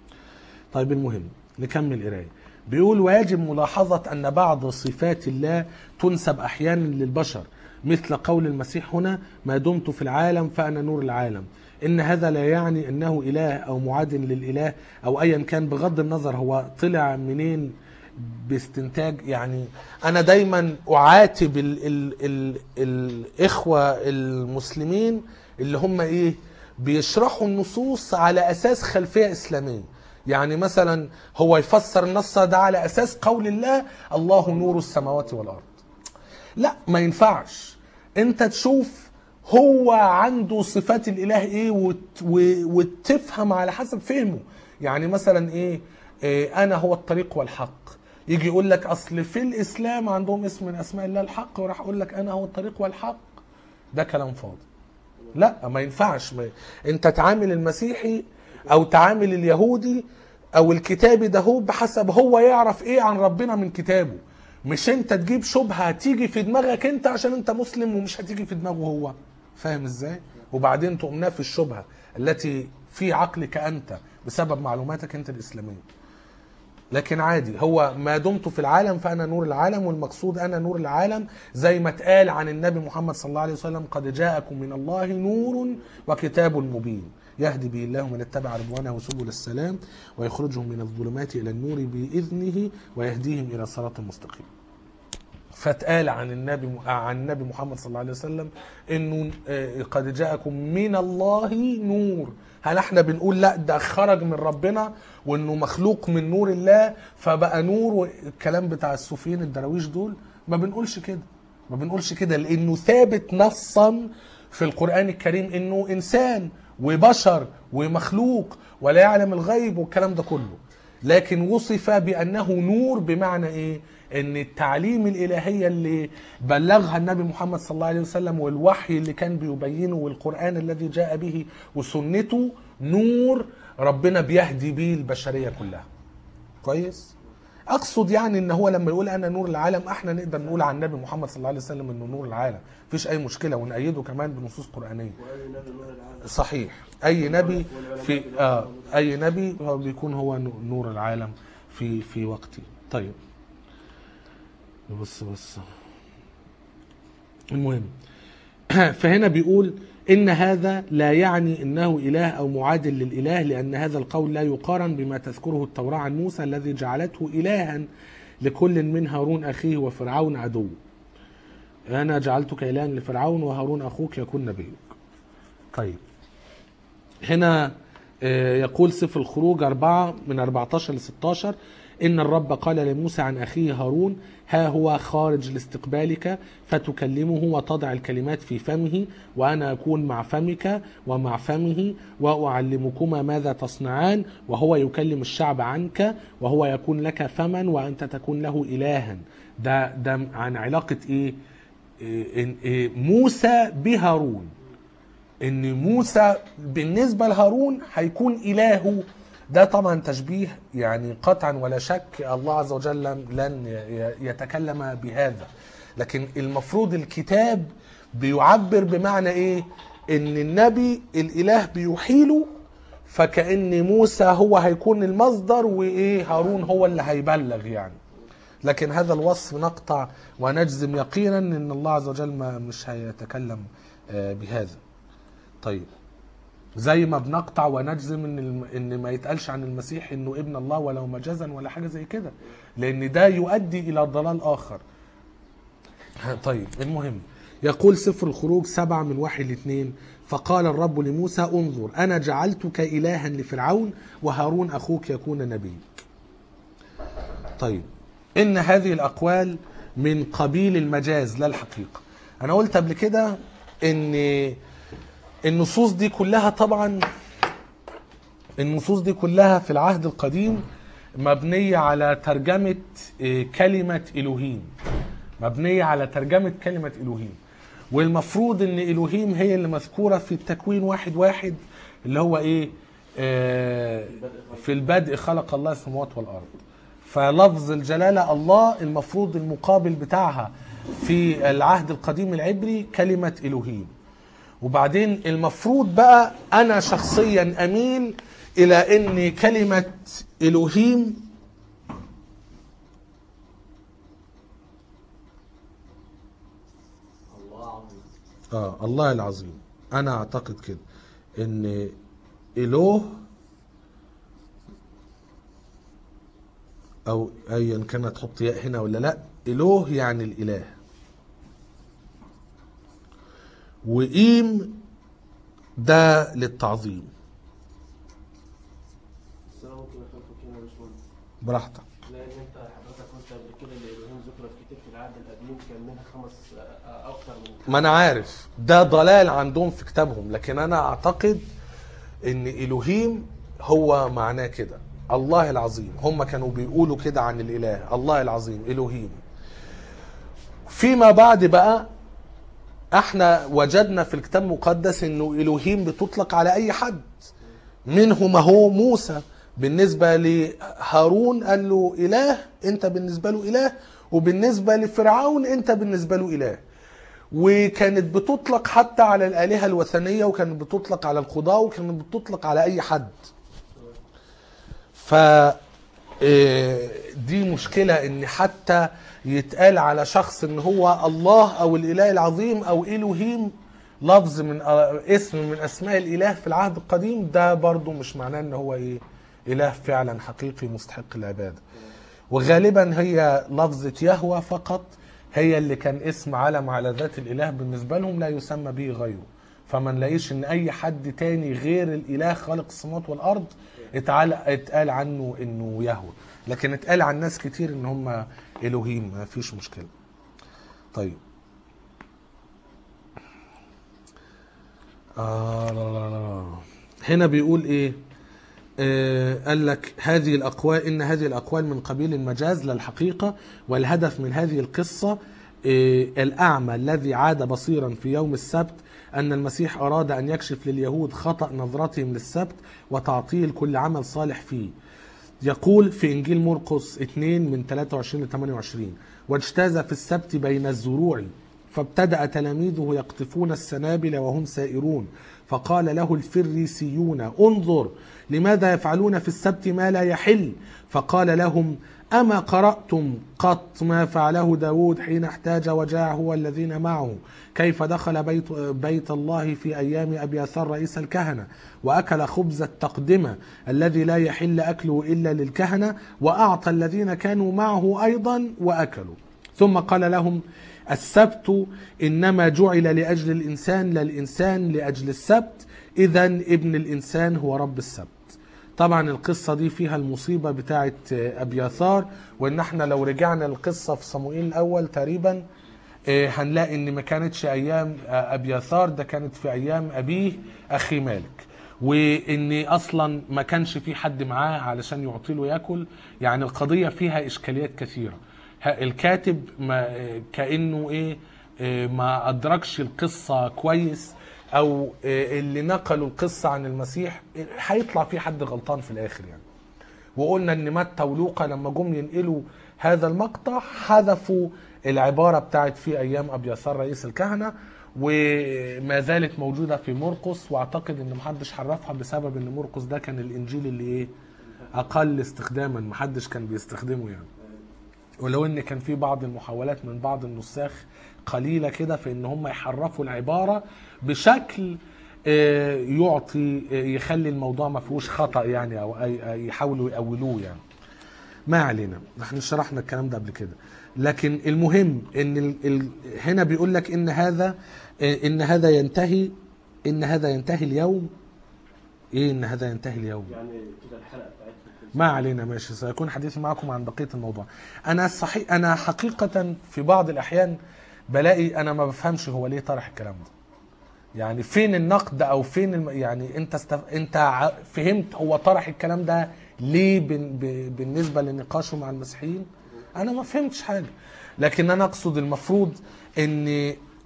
طيب المهم نكمل قرايه بيقول ويجب ملاحظة أن بعض صفات الله تنسب أحيانا للبشر مثل قول المسيح هنا ما دمت في العالم فأنا نور العالم إن هذا لا يعني أنه إله أو معاد للإله أو أيا كان بغض النظر هو طلع منين باستنتاج يعني أنا دايما أعاتب ال ال ال الإخوة المسلمين اللي هم إيه بيشرحوا النصوص على أساس خلفية إسلامية يعني مثلا هو يفسر النص ده على اساس قول الله الله نور السماوات والارض لا ما ينفعش انت تشوف هو عنده صفات الاله ايه وت و- وتفهم على حسب فهمه يعني مثلا ايه, إيه انا هو الطريق والحق يجي يقول لك اصل في الاسلام عندهم اسم من اسماء الله الحق وراح اقول لك انا هو الطريق والحق ده كلام فاضي لا ما ينفعش ما انت تعامل المسيحي او تعامل اليهودي او الكتابي ده هو بحسب هو يعرف ايه عن ربنا من كتابه مش انت تجيب شبهه تيجي في دماغك انت عشان انت مسلم ومش هتيجي في دماغه هو فاهم ازاي وبعدين تقوم نافي الشبهه التي في عقلك انت بسبب معلوماتك انت الاسلاميه لكن عادي هو ما دمت في العالم فانا نور العالم والمقصود انا نور العالم زي ما اتقال عن النبي محمد صلى الله عليه وسلم قد جاءكم من الله نور وكتاب مبين يهدي به الله من اتبع رضوانه سبل السلام ويخرجهم من الظلمات الى النور باذنه ويهديهم الى صراط مستقيم. فاتقال عن النبي عن النبي محمد صلى الله عليه وسلم انه آه، قد جاءكم من الله نور هل احنا بنقول لا ده خرج من ربنا وانه مخلوق من نور الله فبقى نور والكلام بتاع الصوفيين الدراويش دول ما بنقولش كده ما بنقولش كده لانه ثابت نصا في القران الكريم انه انسان وبشر ومخلوق ولا يعلم الغيب والكلام ده كله لكن وصف بانه نور بمعنى ايه ان التعليم الالهيه اللي بلغها النبي محمد صلى الله عليه وسلم والوحي اللي كان بيبينه والقران الذي جاء به وسنته نور ربنا بيهدي بيه البشريه كلها كويس اقصد يعني ان هو لما يقول انا نور العالم احنا نقدر نقول عن النبي محمد صلى الله عليه وسلم انه نور العالم مفيش اي مشكله ونأيده كمان بنصوص قرانيه وقال النبي نور العالم صحيح اي نبي في آه اي نبي هو بيكون هو نور العالم في في وقته طيب بص بص المهم فهنا بيقول ان هذا لا يعني انه اله او معادل للاله لان هذا القول لا يقارن بما تذكره التوراه عن موسى الذي جعلته الها لكل من هارون اخيه وفرعون عدو انا جعلتك الها لفرعون وهارون اخوك يكون نبيك طيب هنا آه، يقول سفر الخروج أربعة من 14 ل 16 إن الرب قال لموسى عن أخيه هارون ها هو خارج لاستقبالك فتكلمه وتضع الكلمات في فمه وأنا أكون مع فمك ومع فمه وأعلمكما ماذا تصنعان وهو يكلم الشعب عنك وهو يكون لك فما وأنت تكون له إلها ده ده عن علاقة إيه, إيه, إيه موسى بهارون ان موسى بالنسبه لهارون هيكون الهه ده طبعا تشبيه يعني قطعا ولا شك الله عز وجل لن- لن ي- يتكلم بهذا لكن المفروض الكتاب بيعبر بمعنى ايه ان النبي الاله بيحيله فكأن موسى هو هيكون المصدر وايه هارون هو اللي هيبلغ يعني لكن هذا الوصف نقطع ونجزم يقينا ان الله عز وجل ما مش هيتكلم آه، بهذا طيب زي ما بنقطع ونجزم ان الم... ان ما يتقالش عن المسيح انه ابن الله ولو مجازا ولا حاجه زي كده لان ده يؤدي الى ضلال اخر طيب المهم يقول سفر الخروج سبعة من واحد لاثنين فقال الرب لموسى انظر انا جعلتك الها لفرعون وهارون اخوك يكون نبيك طيب ان هذه الاقوال من قبيل المجاز لا الحقيقه انا قلت قبل كده ان النصوص دي كلها طبعا النصوص دي كلها في العهد القديم مبنية على ترجمة إيه، كلمة إلهيم مبنية على ترجمة كلمة إلهيم والمفروض ان إلهيم هي اللي مذكورة في التكوين واحد واحد اللي هو ايه آه، في البدء خلق الله السماوات والارض فلفظ الجلاله الله المفروض المقابل بتاعها في العهد القديم العبري كلمه الوهيم وبعدين المفروض بقى انا شخصيا اميل الى ان كلمه الوهيم الله عظيم اه الله العظيم انا اعتقد كده ان اله او ايا كانت تحط ياء هنا ولا لا اله يعني الاله وقيم ده للتعظيم بس انا ممكن اخالفك هنا يا باشمهندس براحتك لان انت حضرتك قلت قبل كده ان الالوهيم ذكرت كتير في العهد القديم كان منها خمس آه، اكثر من ما انا عارف ده ضلال عندهم في كتابهم لكن انا اعتقد ان الوهيم هو معناه كده الله العظيم هم كانوا بيقولوا كده عن الاله الله العظيم الوهيم فيما بعد بقى احنا وجدنا في الكتاب المقدس انه الوهيم بتطلق على اي حد منهم هو موسى بالنسبة لهارون قال له إله أنت بالنسبة له إله وبالنسبة لفرعون أنت بالنسبة له إله وكانت بتطلق حتى على الآلهة الوثنية وكانت بتطلق على القضاة وكانت بتطلق على أي حد ف آه، دي مشكلة ان حتى يتقال على شخص ان هو الله او الاله العظيم او الوهيم لفظ من آه، اسم من اسماء الاله في العهد القديم ده برضو مش معناه ان هو ايه اله فعلا حقيقي مستحق العبادة وغالبا هي لفظة يهوى فقط هي اللي كان اسم علم على ذات الاله بالنسبة لهم لا يسمى به غيره فما نلاقيش ان اي حد تاني غير الاله خالق السماوات والارض اتعال اتقال عنه انه يهوى لكن اتقال عن ناس كتير ان هم الوهيم ما فيش مشكله طيب آه لا لا لا لا. هنا بيقول ايه آه قال لك هذه الاقوال ان هذه الاقوال من قبيل المجاز لا الحقيقه والهدف من هذه القصه آه الاعمى الذي عاد بصيرا في يوم السبت ان المسيح اراد ان يكشف لليهود خطا نظرتهم للسبت وتعطيل كل عمل صالح فيه يقول في انجيل مرقس 2 من 23 ل 28 واجتاز في السبت بين الزروع فابتدا تلاميذه يقطفون السنابل وهم سائرون فقال له الفريسيون انظر لماذا يفعلون في السبت ما لا يحل فقال لهم أما قرأتم قط ما فعله داود حين احتاج وجاع هو الذين معه كيف دخل بيت, بيت الله في أيام أبي أثر رئيس الكهنة وأكل خبز التقدمة الذي لا يحل أكله إلا للكهنة وأعطى الذين كانوا معه أيضا وأكلوا ثم قال لهم السبت إنما جعل لأجل الإنسان لا الإنسان لأجل السبت إذا ابن الإنسان هو رب السبت طبعا القصة دي فيها المصيبة بتاعت أبياثار وإن احنا لو رجعنا القصة في صموئيل الأول تقريبا آه، هنلاقي إن ما كانتش أيام آه، أبياثار ده كانت في أيام أبيه أخي مالك وإن أصلا ما كانش في حد معاه علشان يعطي له ياكل يعني القضية فيها إشكاليات كثيرة ه- الكاتب ما آه، كأنه إيه آه، ما أدركش القصة كويس او آه، اللي نقلوا القصه عن المسيح آه، هيطلع في حد غلطان في الاخر يعني وقلنا ان متى ولوقا لما جم ينقلوا هذا المقطع حذفوا العباره بتاعت في ايام ابيثار رئيس الكهنه وما زالت موجوده في مرقس واعتقد ان محدش حرفها بسبب ان مرقس ده كان الانجيل اللي ايه اقل استخداما محدش كان بيستخدمه يعني ولو ان كان في بعض المحاولات من بعض النساخ قليله كده في ان هم يحرفوا العباره بشكل آه، يعطي آه، يخلي الموضوع ما فيهوش خطا يعني او أي- أي يحاولوا يأولوه يعني ما علينا احنا شرحنا الكلام ده قبل كده لكن المهم ان ال... ال... هنا بيقول لك ان هذا آه، ان هذا ينتهي ان هذا ينتهي اليوم ايه ان هذا ينتهي اليوم يعني كده الحلقه بتاعتنا ما علينا ماشي سيكون حديثي معكم عن بقيه الموضوع انا صحيح انا حقيقه في بعض الاحيان بلاقي انا ما بفهمش هو ليه طرح الكلام ده يعني فين النقد او فين الم... يعني انت استف... انت ع- فهمت هو طرح الكلام ده ليه بن... ب... بالنسبه لنقاشه مع المسيحيين انا ما فهمتش حاجه لكن انا اقصد المفروض ان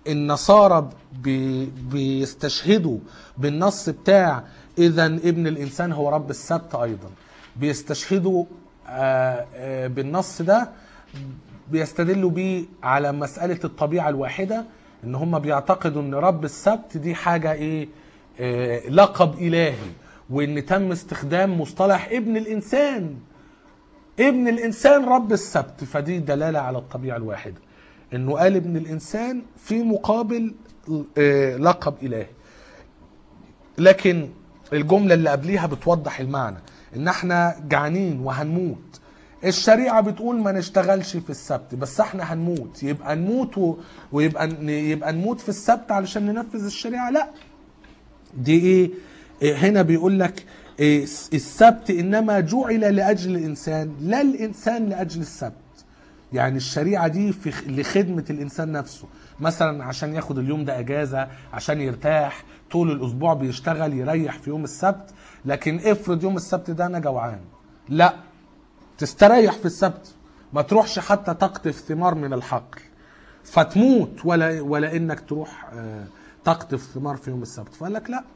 النصارى بي بيستشهدوا بالنص بتاع اذا ابن الانسان هو رب السبت ايضا بيستشهدوا آه، آه، بالنص ده بيستدلوا بيه على مسألة الطبيعة الواحدة ان هم بيعتقدوا ان رب السبت دي حاجة ايه آه، لقب الهي وان تم استخدام مصطلح ابن الانسان ابن الانسان رب السبت فدي دلاله على الطبيعه الواحده انه قال ابن الانسان في مقابل آه، لقب الهي لكن الجمله اللي قبليها بتوضح المعنى ان احنا جعانين وهنموت الشريعه بتقول ما نشتغلش في السبت بس احنا هنموت يبقى نموت و... ويبقى يبقى نموت في السبت علشان ننفذ الشريعه لا دي ايه إيه هنا بيقول لك إيه السبت انما جعل لاجل الانسان لا الانسان لاجل السبت يعني الشريعه دي في خ- لخدمه الانسان نفسه مثلا عشان ياخد اليوم ده اجازه عشان يرتاح طول الاسبوع بيشتغل يريح في يوم السبت لكن افرض يوم السبت ده انا جوعان لا تستريح في السبت ما تروحش حتى تقطف ثمار من الحقل فتموت ولا ولا انك تروح آه، تقطف ثمار في يوم السبت فقال لك لا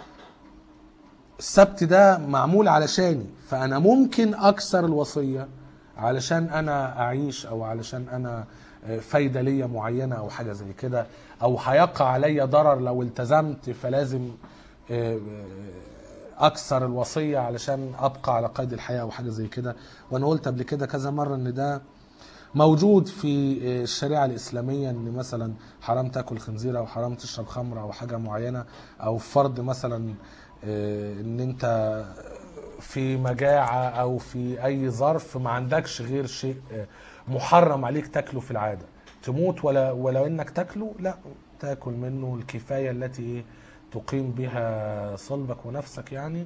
السبت ده معمول علشاني فانا ممكن اكسر الوصيه علشان انا اعيش او علشان انا آه، فايده ليا معينه او حاجه زي كده او هيقع عليا ضرر لو التزمت فلازم آه، آه، اكسر الوصيه علشان ابقى على قيد الحياه او حاجه زي كده وانا قلت قبل كده كذا مره ان ده موجود في الشريعه الاسلاميه ان مثلا حرام تاكل خنزير او حرام تشرب خمر او حاجه معينه او فرض مثلا آه، ان انت في مجاعه او في اي ظرف ما عندكش غير شيء آه، محرم عليك تاكله في العاده تموت ولا ولا انك تاكله لا تاكل منه الكفايه التي ايه تقيم بها صلبك ونفسك يعني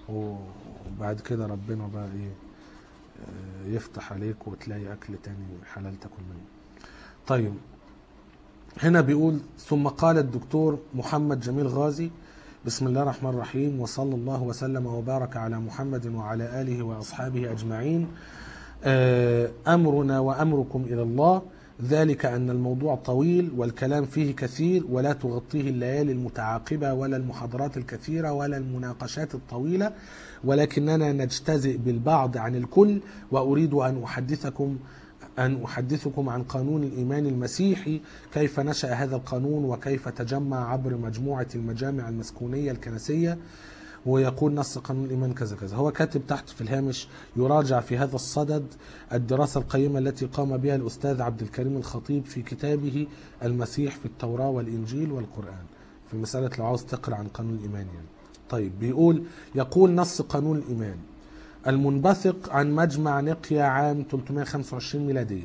وبعد كده ربنا بقى ايه آه، يفتح عليك وتلاقي اكل تاني حلال تاكل منه طيب هنا بيقول ثم قال الدكتور محمد جميل غازي بسم الله الرحمن الرحيم وصلى الله وسلم وبارك على محمد وعلى اله واصحابه اجمعين آه، امرنا وامركم الى الله ذلك ان الموضوع طويل والكلام فيه كثير ولا تغطيه الليالي المتعاقبه ولا المحاضرات الكثيره ولا المناقشات الطويله ولكننا نجتزئ بالبعض عن الكل واريد ان احدثكم أن أحدثكم عن قانون الإيمان المسيحي كيف نشأ هذا القانون وكيف تجمع عبر مجموعة المجامع المسكونية الكنسية ويقول نص قانون الإيمان كذا كذا هو كاتب تحت في الهامش يراجع في هذا الصدد الدراسة القيمة التي قام بها الأستاذ عبد الكريم الخطيب في كتابه المسيح في التوراة والإنجيل والقرآن في مسألة لو عاوز تقرأ عن قانون الإيمان يعني طيب بيقول يقول نص قانون الإيمان المنبثق عن مجمع نقيا عام 325 ميلادية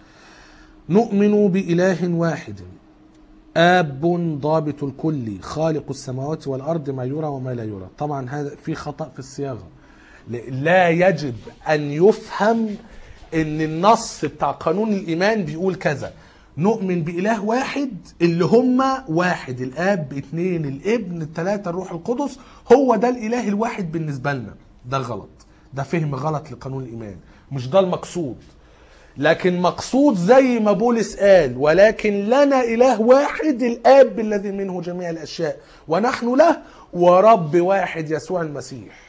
نؤمن بإله واحد آب ضابط الكل خالق السماوات والأرض ما يرى وما لا يرى طبعا هذا في خطأ في الصياغة لا يجب أن يفهم أن النص بتاع قانون الإيمان بيقول كذا نؤمن بإله واحد اللي هم واحد الآب اتنين الابن التلاتة الروح القدس هو ده الإله الواحد بالنسبة لنا ده غلط ده فهم غلط لقانون الإيمان مش ده المقصود لكن مقصود زي ما بولس قال ولكن لنا إله واحد الآب الذي منه جميع الأشياء ونحن له ورب واحد يسوع المسيح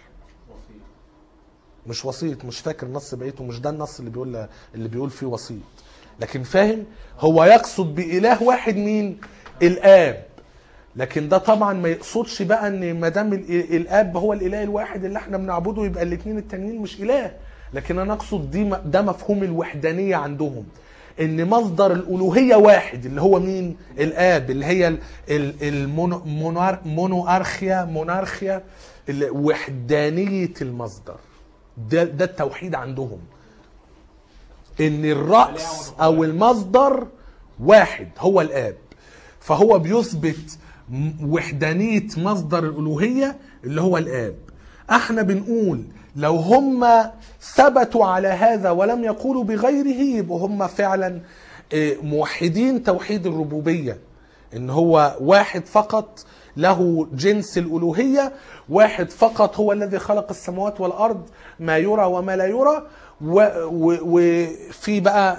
مش وسيط مش فاكر النص بقيته مش ده النص اللي بيقول اللي بيقول فيه وسيط لكن فاهم هو يقصد بإله واحد مين الآب لكن ده طبعا ما يقصدش بقى ان ما دام ال- الاب هو الاله الواحد اللي احنا بنعبده يبقى الاثنين التانيين مش اله لكن انا اقصد دي م- ده مفهوم الوحدانيه عندهم ان مصدر الالوهيه واحد اللي هو مين الاب اللي هي ال- ال- المونو مونار- مونوارخيا مونارخيا اللي- وحدانيه المصدر ده ده التوحيد عندهم ان الراس او المصدر واحد هو الاب فهو بيثبت م- وحدانيه مصدر الالوهيه اللي هو الاب احنا بنقول لو هم ثبتوا على هذا ولم يقولوا بغيره يبقوا هم فعلا آه، موحدين توحيد الربوبيه ان هو واحد فقط له جنس الالوهيه واحد فقط هو الذي خلق السماوات والارض ما يرى وما لا يرى و- و- وفي بقى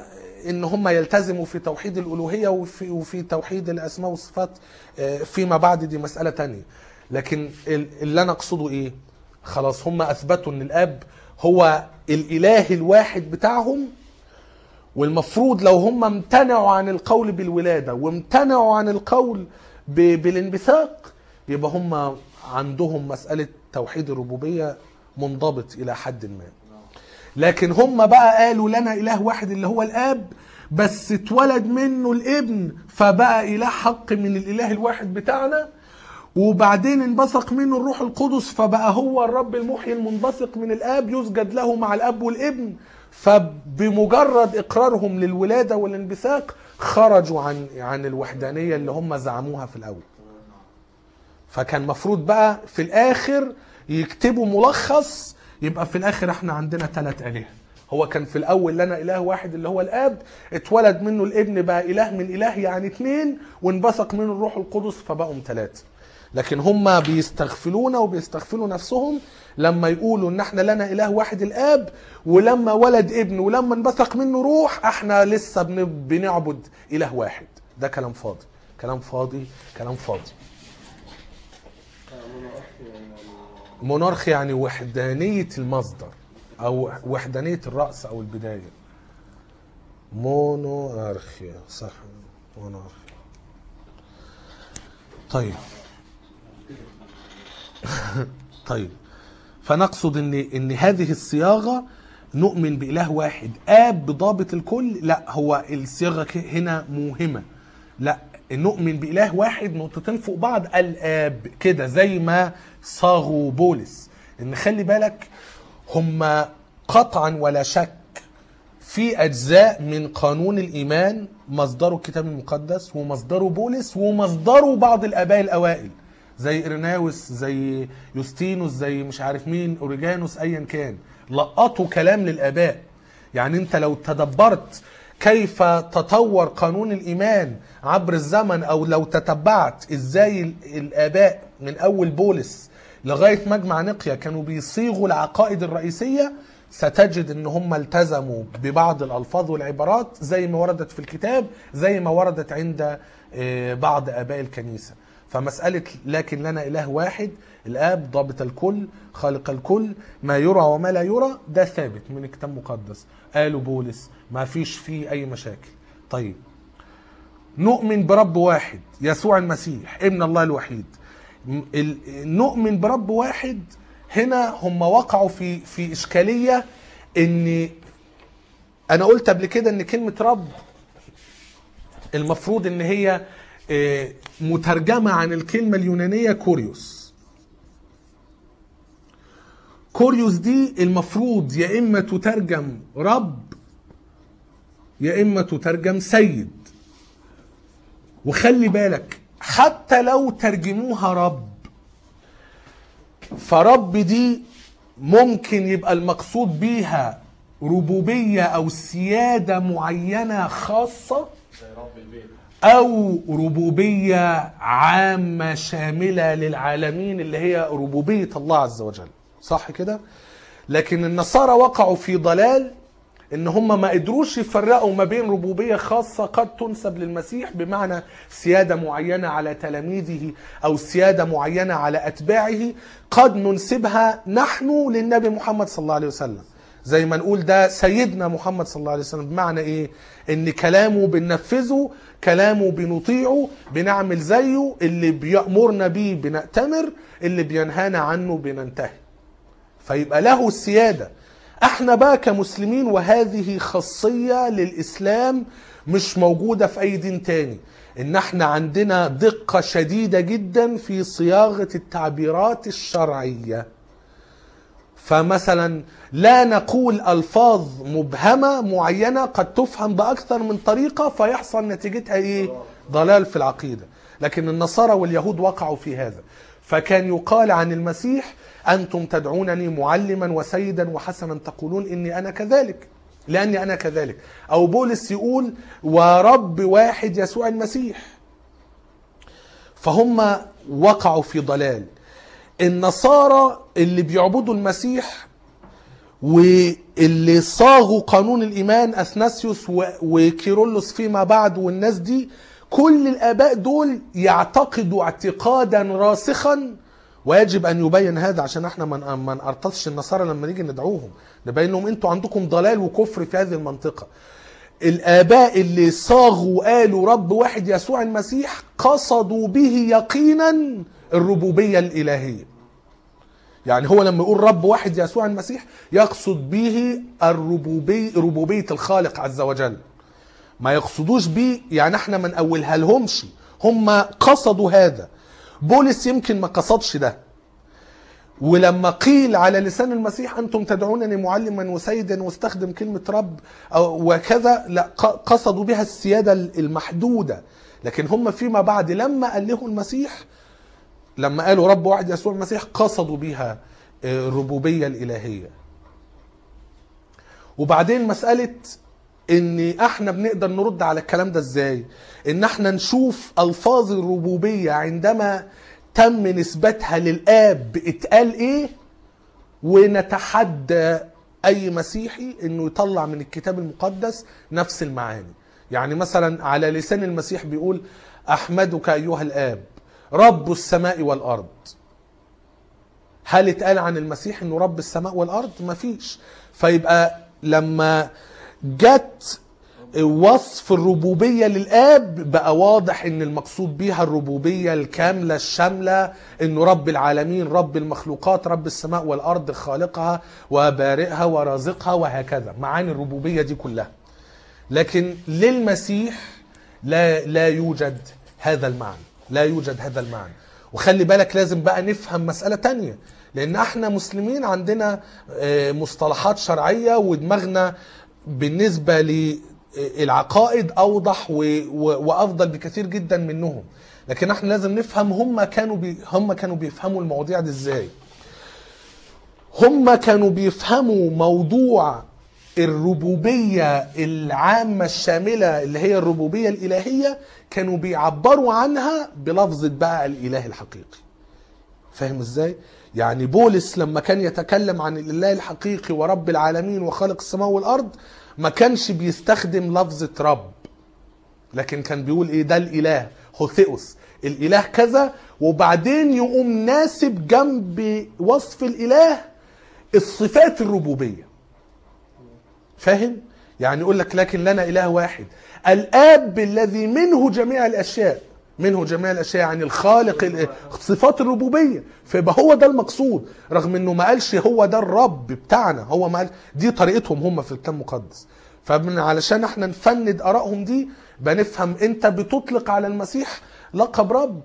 ان هم يلتزموا في توحيد الالوهيه وفي وفي توحيد الاسماء والصفات آه، فيما بعد دي مساله تانية لكن ال- اللي انا اقصده ايه خلاص هم اثبتوا ان الاب هو الاله الواحد بتاعهم والمفروض لو هم امتنعوا عن القول بالولاده وامتنعوا عن القول ب- بالانبثاق يبقى هم عندهم مساله توحيد الربوبيه منضبط الى حد ما لكن هم بقى قالوا لنا اله واحد اللي هو الاب بس اتولد منه الابن فبقى اله حق من الاله الواحد بتاعنا وبعدين انبثق منه الروح القدس فبقى هو الرب المحيي المنبثق من الاب يسجد له مع الاب والابن فبمجرد اقرارهم للولاده والانبثاق خرجوا عن عن الوحدانيه اللي هم زعموها في الاول فكان مفروض بقى في الاخر يكتبوا ملخص يبقى في الاخر احنا عندنا ثلاث الهه هو كان في الاول لنا اله واحد اللي هو الاب اتولد منه الابن بقى اله من اله يعني اثنين وانبثق منه الروح القدس فبقوا ثلاثه لكن هم بيستغفلونا وبيستغفلوا نفسهم لما يقولوا ان احنا لنا اله واحد الاب ولما ولد ابن ولما انبثق منه روح احنا لسه بن- بنعبد اله واحد ده كلام فاضي كلام فاضي كلام فاضي مونارخ يعني وحدانية المصدر أو وحدانية الرأس أو البداية مونارخيا صح مونارخيا طيب طيب فنقصد ان ان هذه الصياغه نؤمن باله واحد اب بضابط الكل لا هو الصياغه ك- هنا موهمه لا نؤمن باله واحد نقطتين فوق بعض الاب كده زي ما صاغوا بولس ان خلي بالك هم قطعا ولا شك في اجزاء من قانون الايمان مصدره الكتاب المقدس ومصدره بولس ومصدره بعض الاباء الاوائل زي ارناوس زي يوستينوس زي مش عارف مين اوريجانوس ايا كان لقطوا كلام للاباء يعني انت لو تدبرت كيف تطور قانون الايمان عبر الزمن او لو تتبعت ازاي ال- الاباء من اول بولس لغايه مجمع نقيا كانوا بيصيغوا العقائد الرئيسيه ستجد ان هم التزموا ببعض الالفاظ والعبارات زي ما وردت في الكتاب زي ما وردت عند آه، بعض اباء الكنيسه فمساله لكن لنا اله واحد الاب ضابط الكل خالق الكل ما يرى وما لا يرى ده ثابت من الكتاب المقدس قالوا بولس ما فيش فيه اي مشاكل طيب نؤمن برب واحد يسوع المسيح ابن الله الوحيد م- ال- نؤمن برب واحد هنا هم وقعوا في في اشكاليه ان انا قلت قبل كده ان كلمه رب المفروض ان هي آه، مترجمه عن الكلمه اليونانيه كوريوس كوريوس دي المفروض يا اما تترجم رب يا اما تترجم سيد وخلي بالك حتى لو ترجموها رب فرب دي ممكن يبقى المقصود بيها ربوبية أو سيادة معينة خاصة زي رب البيت أو ربوبية عامة شاملة للعالمين اللي هي ربوبية الله عز وجل صح كده؟ لكن النصارى وقعوا في ضلال ان هم ما قدروش يفرقوا ما بين ربوبيه خاصه قد تنسب للمسيح بمعنى سياده معينه على تلاميذه او سياده معينه على اتباعه قد ننسبها نحن للنبي محمد صلى الله عليه وسلم زي ما نقول ده سيدنا محمد صلى الله عليه وسلم بمعنى ايه ان كلامه بننفذه كلامه بنطيعه بنعمل زيه اللي بيأمرنا بيه بنأتمر اللي بينهانا عنه بننتهي فيبقى له السيادة احنا بقى كمسلمين وهذه خاصية للإسلام مش موجودة في أي دين تاني إن احنا عندنا دقة شديدة جدا في صياغة التعبيرات الشرعية فمثلا لا نقول ألفاظ مبهمة معينة قد تفهم بأكثر من طريقة فيحصل نتيجتها إيه؟ ضلال في العقيدة لكن النصارى واليهود وقعوا في هذا فكان يقال عن المسيح أنتم تدعونني معلما وسيدا وحسنا تقولون إني أنا كذلك لأني أنا كذلك أو بولس يقول ورب واحد يسوع المسيح فهم وقعوا في ضلال النصارى اللي بيعبدوا المسيح واللي صاغوا قانون الايمان اثناسيوس و- وكيرلس فيما بعد والناس دي كل الاباء دول يعتقدوا اعتقادا راسخا ويجب ان يبين هذا عشان احنا ما ما نقرطسش النصارى لما نيجي ندعوهم نبين لهم انتوا عندكم ضلال وكفر في هذه المنطقه الآباء اللي صاغوا وقالوا رب واحد يسوع المسيح قصدوا به يقينا الربوبية الإلهية يعني هو لما يقول رب واحد يسوع المسيح يقصد به الربوبية ربوبية الخالق عز وجل ما يقصدوش بيه يعني احنا ما نقولها لهمش هم قصدوا هذا بولس يمكن ما قصدش ده ولما قيل على لسان المسيح انتم تدعونني معلما وسيدا واستخدم كلمه رب أو وكذا لا ق- قصدوا بها السياده المحدوده لكن هم فيما بعد لما قال له المسيح لما قالوا رب واحد يسوع المسيح قصدوا بها آه، الربوبيه الالهيه وبعدين مساله ان احنا بنقدر نرد على الكلام ده ازاي ان احنا نشوف الفاظ الربوبيه عندما تم نسبتها للاب اتقال ايه ونتحدى اي مسيحي انه يطلع من الكتاب المقدس نفس المعاني يعني مثلا على لسان المسيح بيقول احمدك ايها الاب رب السماء والارض هل اتقال عن المسيح انه رب السماء والارض مفيش فيبقى لما جت وصف الربوبية للآب بقى واضح ان المقصود بيها الربوبية الكاملة الشاملة انه رب العالمين رب المخلوقات رب السماء والارض خالقها وبارئها ورازقها وهكذا معاني الربوبية دي كلها لكن للمسيح لا لا يوجد هذا المعنى لا يوجد هذا المعنى وخلي بالك لازم بقى نفهم مسألة تانية لأن احنا مسلمين عندنا آه، مصطلحات شرعية ودماغنا بالنسبة للعقائد أوضح و- و- وأفضل بكثير جدا منهم لكن احنا لازم نفهم هم كانوا بي هم كانوا بيفهموا المواضيع دي ازاي هم كانوا بيفهموا موضوع الربوبية العامة الشاملة اللي هي الربوبية الإلهية كانوا بيعبروا عنها بلفظة بقى الإله الحقيقي فاهم ازاي؟ يعني بولس لما كان يتكلم عن الإله الحقيقي ورب العالمين وخالق السماء والأرض ما كانش بيستخدم لفظة رب لكن كان بيقول ايه ده الاله هوثيوس الاله كذا وبعدين يقوم ناسب جنب وصف الاله الصفات الربوبيه فاهم يعني يقول لك لكن لنا اله واحد الاب الذي منه جميع الاشياء منه جميع الاشياء يعني الخالق ال- صفات الربوبيه فيبقى هو ده المقصود رغم انه ما قالش هو ده الرب بتاعنا هو ما قال دي طريقتهم هم في الكتاب المقدس فمن علشان احنا نفند ارائهم دي بنفهم انت بتطلق على المسيح لقب رب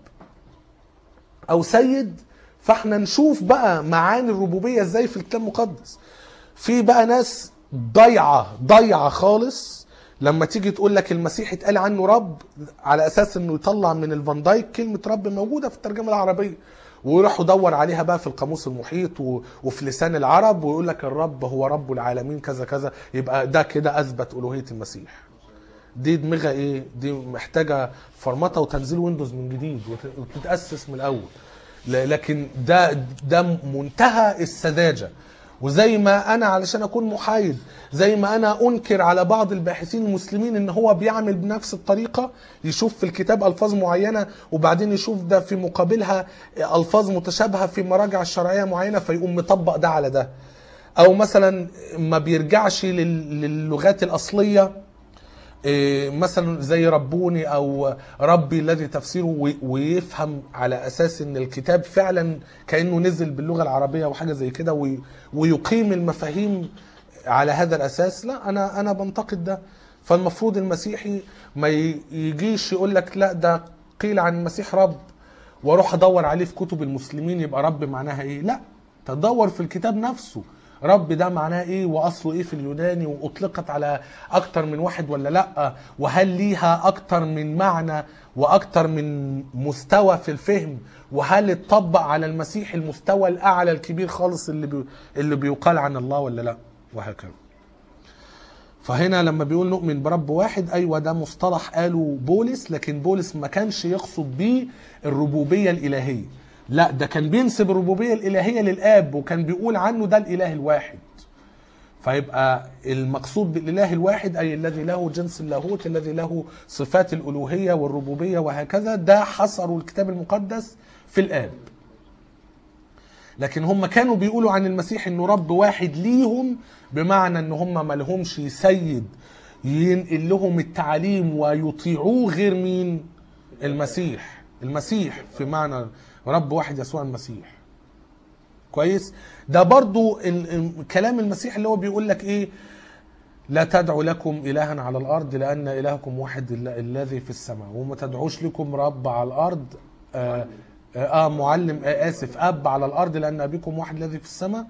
او سيد فاحنا نشوف بقى معاني الربوبيه ازاي في الكتاب المقدس في بقى ناس ضايعه ضايعه خالص لما تيجي تقول لك المسيح اتقال عنه رب على اساس انه يطلع من الفان دايك كلمه رب موجوده في الترجمه العربيه ويروح يدور عليها بقى في القاموس المحيط و... وفي لسان العرب ويقول لك الرب هو رب العالمين كذا كذا يبقى ده كده اثبت الوهيه المسيح دي دماغها ايه دي محتاجه فرمطه وتنزيل ويندوز من جديد وت- وتتاسس من الاول ل- لكن ده ده منتهى السذاجه وزي ما انا علشان اكون محايد زي ما انا انكر على بعض الباحثين المسلمين ان هو بيعمل بنفس الطريقه يشوف في الكتاب الفاظ معينه وبعدين يشوف ده في مقابلها الفاظ متشابهه في مراجع شرعيه معينه فيقوم مطبق ده على ده او مثلا ما بيرجعش لل- للغات الاصليه إيه، مثلا زي ربوني او ربي الذي تفسيره وي- ويفهم على اساس ان الكتاب فعلا كانه نزل باللغه العربيه او حاجه زي كده وي- ويقيم المفاهيم على هذا الاساس لا انا انا بنتقد ده فالمفروض المسيحي ما ي- يجيش يقول لك لا ده قيل عن المسيح رب واروح ادور عليه في كتب المسلمين يبقى رب معناها ايه لا تدور في الكتاب نفسه رب ده معناه ايه واصله ايه في اليوناني واطلقت على اكتر من واحد ولا لا وهل ليها اكتر من معنى واكتر من مستوى في الفهم وهل اتطبق على المسيح المستوى الاعلى الكبير خالص اللي بي اللي بيقال عن الله ولا لا وهكذا فهنا لما بيقول نؤمن برب واحد ايوه ده مصطلح قاله بولس لكن بولس ما كانش يقصد بيه الربوبيه الالهيه لا ده كان بينسب الربوبيه الالهيه للاب وكان بيقول عنه ده الاله الواحد فيبقى المقصود بالاله الواحد اي الذي له جنس اللاهوت الذي له صفات الالوهيه والربوبيه وهكذا ده حصروا الكتاب المقدس في الاب لكن هم كانوا بيقولوا عن المسيح انه رب واحد ليهم بمعنى ان هم ما لهمش سيد ينقل لهم التعليم ويطيعوه غير مين المسيح المسيح في معنى رب واحد يسوع المسيح كويس ده برضو ال- ال- كلام المسيح اللي هو بيقول لك ايه لا تدعوا لكم إلها على الأرض لأن إلهكم واحد ال- الذي في السماء وما تدعوش لكم رب على الأرض آه, آه, آه معلم آه آسف أب على الأرض لأن أبيكم واحد الذي في السماء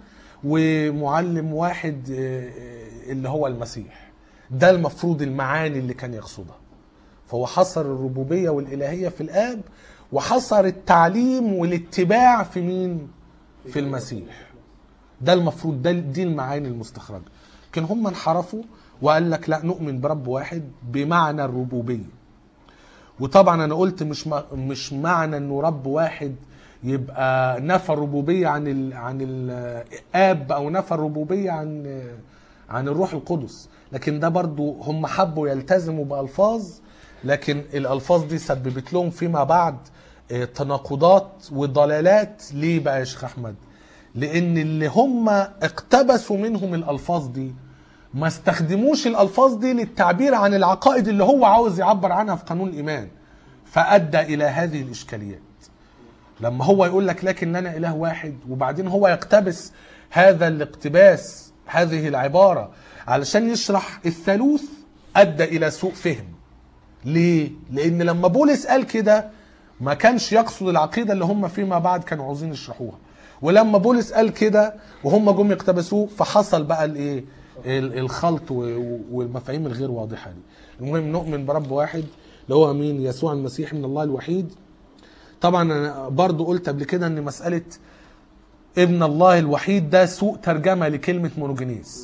ومعلم واحد آه آه، اللي هو المسيح ده المفروض المعاني اللي كان يقصدها فهو حصر الربوبية والإلهية في الآب وحصر التعليم والاتباع في مين؟ في المسيح ده المفروض ده دي المعاني المستخرجة لكن هم انحرفوا وقال لك لا نؤمن برب واحد بمعنى الربوبية وطبعا انا قلت مش م- مش معنى انه رب واحد يبقى نفى الربوبيه عن ال عن الاب او نفى الربوبيه عن عن الروح القدس لكن ده برضو هم حبوا يلتزموا بالفاظ لكن الالفاظ دي سببت لهم فيما بعد آه، تناقضات وضلالات ليه بقى يا شيخ احمد لان اللي هم اقتبسوا منهم الالفاظ دي ما استخدموش الالفاظ دي للتعبير عن العقائد اللي هو عاوز يعبر عنها في قانون الايمان فادى الى هذه الاشكاليات لما هو يقول لك لكن لنا اله واحد وبعدين هو يقتبس هذا الاقتباس هذه العباره علشان يشرح الثالوث ادى الى سوء فهم ليه لان لما بولس قال كده ما كانش يقصد العقيده اللي هم فيما بعد كانوا عاوزين يشرحوها ولما بولس قال كده وهم جم يقتبسوه فحصل بقى الايه ال- الخلط و- والمفاهيم الغير واضحه دي المهم نؤمن برب واحد اللي هو مين يسوع المسيح من الله الوحيد طبعا انا برضو قلت قبل كده ان مساله ابن الله الوحيد ده سوء ترجمه لكلمه مونوجينيس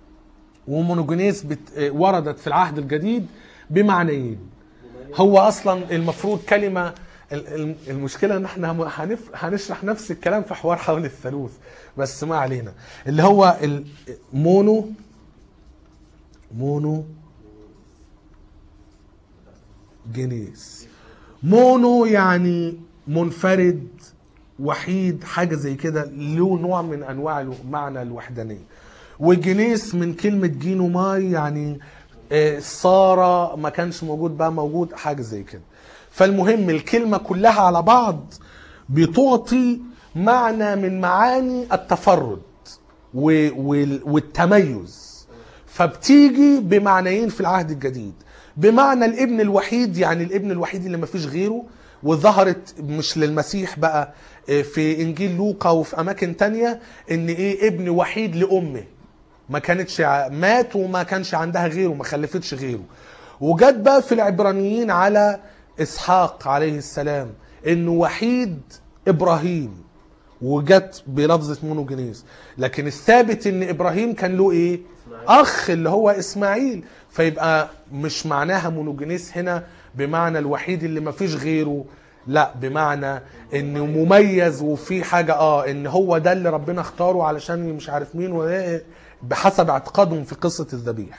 ومونوجينيس بت... وردت في العهد الجديد بمعنيين هو اصلا المفروض كلمه ال- ال- المشكله ان احنا هنف... هنشرح نفس الكلام في حوار حول الثالوث بس ما علينا اللي هو المونو مونو جينيس مونو يعني منفرد وحيد حاجه زي كده له نوع من انواع الو- معنى الوحدانيه وجينيس من كلمه جينوماي يعني آه، صار ما كانش موجود بقى موجود حاجه زي كده فالمهم الكلمه كلها على بعض بتعطي معنى من معاني التفرد و- وال- والتميز فبتيجي بمعنيين في العهد الجديد بمعنى الابن الوحيد يعني الابن الوحيد اللي ما فيش غيره وظهرت مش للمسيح بقى آه، في انجيل لوقا وفي اماكن تانية ان ايه ابن وحيد لامه ما كانتش ع- مات وما كانش عندها غيره ما خلفتش غيره وجت بقى في العبرانيين على اسحاق عليه السلام انه وحيد ابراهيم وجت بلفظة مونوجينيز لكن الثابت ان ابراهيم كان له ايه اخ اللي هو اسماعيل فيبقى مش معناها مونوجينيز هنا بمعنى الوحيد اللي ما فيش غيره لا بمعنى انه مميز وفي حاجة اه ان هو ده اللي ربنا اختاره علشان مش عارف مين و- بحسب اعتقادهم في قصة الذبيح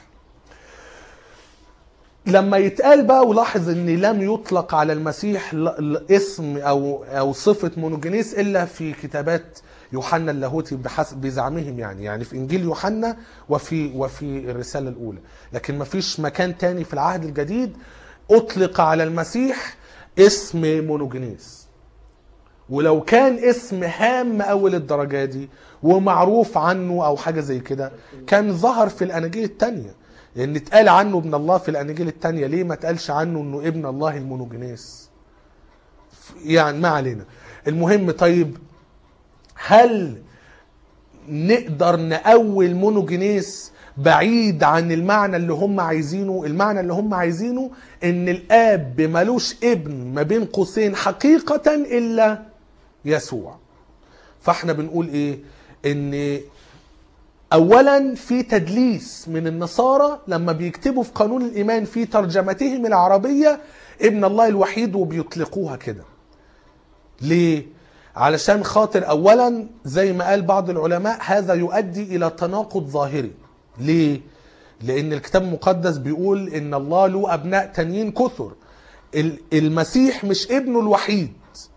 لما يتقال بقى ولاحظ ان لم يطلق على المسيح ل- ل- اسم او او صفه مونوجينيس الا في كتابات يوحنا اللاهوتي بحسب بزعمهم يعني يعني في انجيل يوحنا وفي وفي الرساله الاولى لكن ما فيش مكان تاني في العهد الجديد اطلق على المسيح اسم مونوجينيس ولو كان اسم هام اول الدرجه دي ومعروف عنه او حاجه زي كده كان ظهر في الاناجيل التانية لان اتقال عنه ابن الله في الاناجيل التانية ليه ما اتقالش عنه انه ابن الله المونوجينيس يعني ما علينا المهم طيب هل نقدر نأول مونوجينيس بعيد عن المعنى اللي هم عايزينه المعنى اللي هم عايزينه ان الاب ملوش ابن ما بين قوسين حقيقة الا يسوع فاحنا بنقول ايه ان اولا في تدليس من النصارى لما بيكتبوا في قانون الايمان في ترجمتهم العربية ابن الله الوحيد وبيطلقوها كده ليه علشان خاطر اولا زي ما قال بعض العلماء هذا يؤدي الى تناقض ظاهري ليه لان الكتاب المقدس بيقول ان الله له ابناء تانيين كثر ال- المسيح مش ابنه الوحيد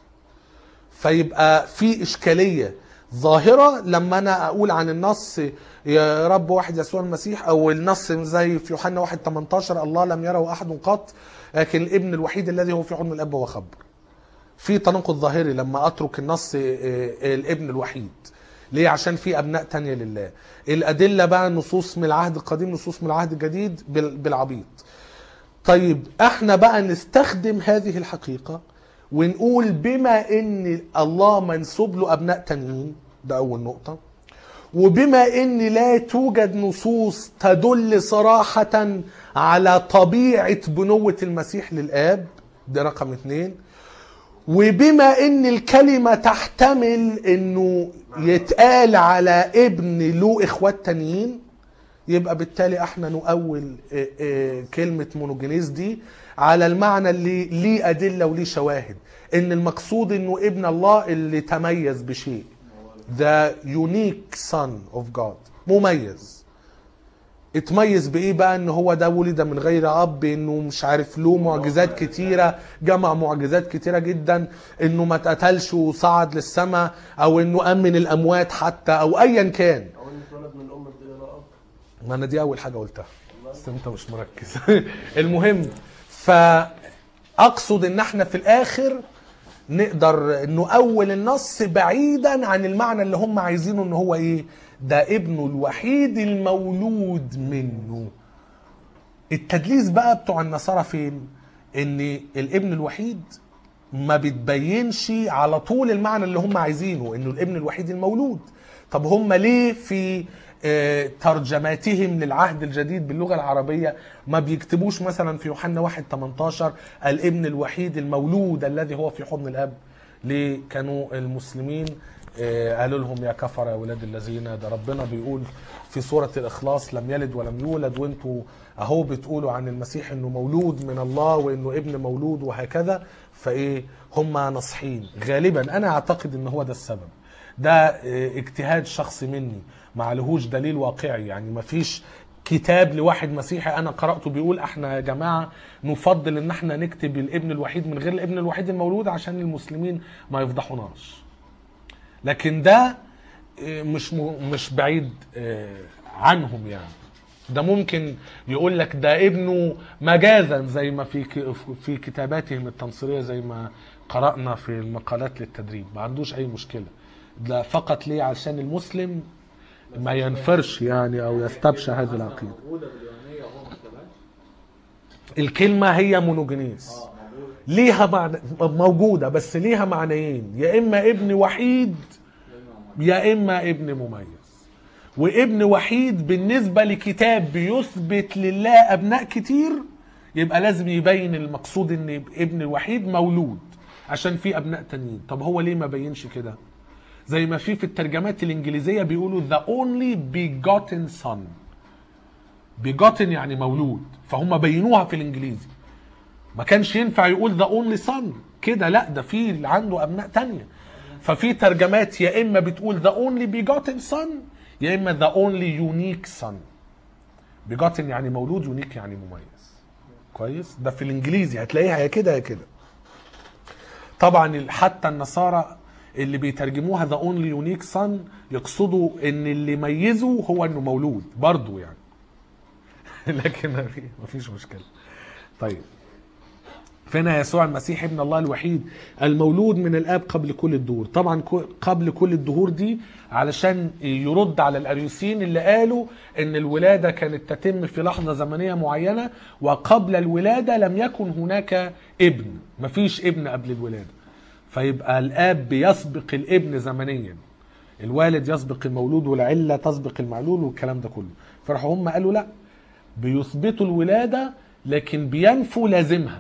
فيبقى في اشكاليه ظاهره لما انا اقول عن النص يا رب واحد يسوع المسيح او النص زي في يوحنا 1 18 الله لم يره احد قط لكن الابن الوحيد الذي هو في حضن الاب وخبر في تناقض ظاهري لما اترك النص آه، آه، الابن الوحيد ليه عشان في ابناء تانية لله الادله بقى نصوص من العهد القديم نصوص من العهد الجديد بال- بالعبيط طيب احنا بقى نستخدم هذه الحقيقة ونقول بما ان الله منسوب له ابناء تانيين ده اول نقطة وبما ان لا توجد نصوص تدل صراحة على طبيعة بنوة المسيح للاب ده رقم اتنين وبما ان الكلمة تحتمل انه يتقال على ابن له اخوات تانيين يبقى بالتالي احنا نؤول آه، آه، كلمة مونوجينيز دي على المعنى اللي ليه أدلة وليه شواهد إن المقصود إنه ابن الله اللي تميز بشيء the unique son of God مميز اتميز بايه بقى ان هو ده ولد من غير اب انه مش عارف له معجزات كتيره جمع معجزات كتيره جدا انه ما اتقتلش وصعد للسماء او انه امن الاموات حتى او ايا كان او انه اتولد من ام بلا اب ما انا دي اول حاجه قلتها بس انت مش مركز المهم فاقصد ان احنا في الاخر نقدر نؤول النص بعيدا عن المعنى اللي هم عايزينه ان هو ايه ده ابنه الوحيد المولود منه التدليس بقى بتوع النصارى فين ان الابن الوحيد ما بتبينش على طول المعنى اللي هم عايزينه انه الابن الوحيد المولود طب هم ليه في آه، ترجماتهم للعهد الجديد باللغة العربية ما بيكتبوش مثلا في يوحنا 1 18 الابن الوحيد المولود الذي هو في حضن الاب ليه كانوا المسلمين آه، قالوا لهم يا كفر يا ولاد الذين ده ربنا بيقول في سورة الإخلاص لم يلد ولم يولد وانتوا أهو بتقولوا عن المسيح إنه مولود من الله وإنه ابن مولود وهكذا فإيه هم نصحين غالبا أنا أعتقد إن هو ده السبب ده آه، اجتهاد شخصي مني ما عليهوش دليل واقعي يعني ما فيش كتاب لواحد مسيحي انا قراته بيقول احنا يا جماعه نفضل ان احنا نكتب الابن الوحيد من غير الابن الوحيد المولود عشان المسلمين ما يفضحوناش لكن ده آه، مش م- مش بعيد آه، عنهم يعني ده ممكن يقول لك ده ابنه مجازا زي ما في ك- في كتاباتهم التنصيريه زي ما قرانا في المقالات للتدريب ما عندوش اي مشكله ده فقط ليه عشان المسلم ما ينفرش يعني او يستبشى هذه العقيده موجوده باليونانيه وهو ما كتبهاش الكلمه هي مونوجينيس اه موجوده ليها معنى موجوده بس ليها معنيين يا اما ابن وحيد يا اما ابن مميز وابن وحيد بالنسبه لكتاب بيثبت لله ابناء كتير يبقى لازم يبين المقصود ان ابن وحيد مولود عشان في ابناء تانيين طب هو ليه ما بينش كده زي ما في في الترجمات الانجليزيه بيقولوا the only begotten son begotten يعني مولود فهم بينوها في الانجليزي ما كانش ينفع يقول ذا اونلي صن كده لا ده في اللي عنده ابناء تانية ففي ترجمات يا اما بتقول ذا اونلي بيجوتن صن يا اما ذا اونلي يونيك صن بيجوتن يعني مولود يونيك يعني مميز كويس ده في الانجليزي هتلاقيها يا كده يا كده طبعا ال- حتى النصارى اللي بيترجموها ذا اونلي يونيك صن يقصدوا ان اللي ميزه هو انه مولود برضه يعني لكن ما في- ما فيش مشكله طيب فهنا يسوع المسيح ابن الله الوحيد المولود من الاب قبل كل الدهور طبعا كو- قبل كل الدهور دي علشان يرد على الاريوسيين اللي قالوا ان الولاده كانت تتم في لحظه زمنيه معينه وقبل الولاده لم يكن هناك ابن مفيش ابن قبل الولاده فيبقى الاب بيسبق الابن زمنيا الوالد يسبق المولود والعله تسبق المعلول والكلام ده كله فراحوا هم قالوا لا بيثبتوا الولاده لكن بينفوا لازمها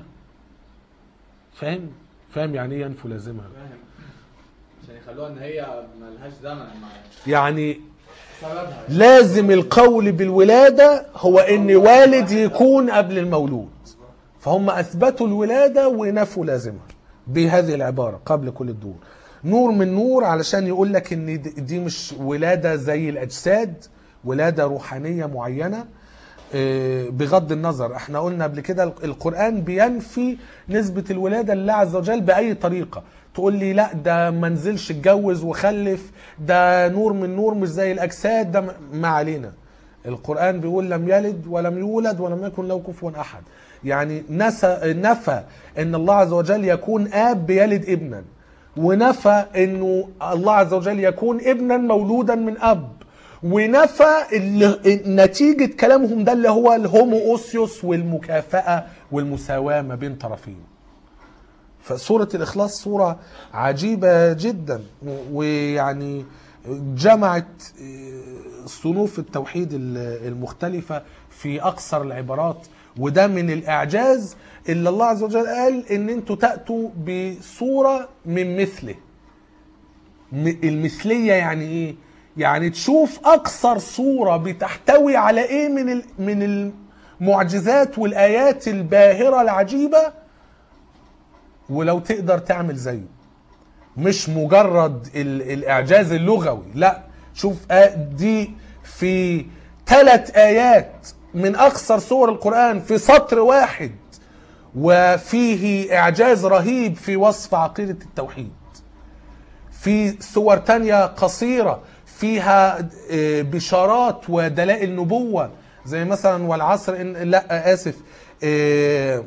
فاهم فاهم يعني ايه ينفوا لازمها فاهم عشان يخلوها ان هي ملهاش زمن مع يعني سببها لازم القول بالولادة هو ان والد يكون قبل المولود فهم اثبتوا الولادة ونفوا لازمها بهذه العبارة قبل كل الدور نور من نور علشان يقول لك ان دي- دي مش ولادة زي الاجساد ولاده روحانيه معينه آه، بغض النظر احنا قلنا قبل كده القران بينفي نسبه الولاده لله عز وجل باي طريقه تقول لي لا ده ما نزلش اتجوز وخلف ده نور من نور مش زي الاجساد ده م- ما علينا القرآن بيقول لم يلد ولم يولد ولم يكن له كفوا أحد يعني نسى نفى أن الله عز وجل يكون آب بيلد ابنا ونفى أنه الله عز وجل يكون ابنا مولودا من أب ونفى اللي نتيجة كلامهم ده اللي هو الهومو أوسيوس والمكافأة والمساواة ما بين طرفين فسورة الإخلاص سورة عجيبة جدا و- ويعني جمعت آه، صنوف التوحيد ال- المختلفة في أقصر العبارات وده من الإعجاز اللي الله عز وجل قال إن أنتوا تأتوا بصورة من مثله م- المثلية يعني إيه؟ يعني تشوف أقصر صورة بتحتوي على إيه من ال- من المعجزات والآيات الباهرة العجيبة ولو تقدر تعمل زيه مش مجرد ال- الاعجاز اللغوي لا شوف آ- دي في ثلاث ايات من اقصر سور القران في سطر واحد وفيه اعجاز رهيب في وصف عقيده التوحيد في سور تانية قصيرة فيها آه، بشارات ودلائل نبوة زي مثلا والعصر إن لا آسف آه،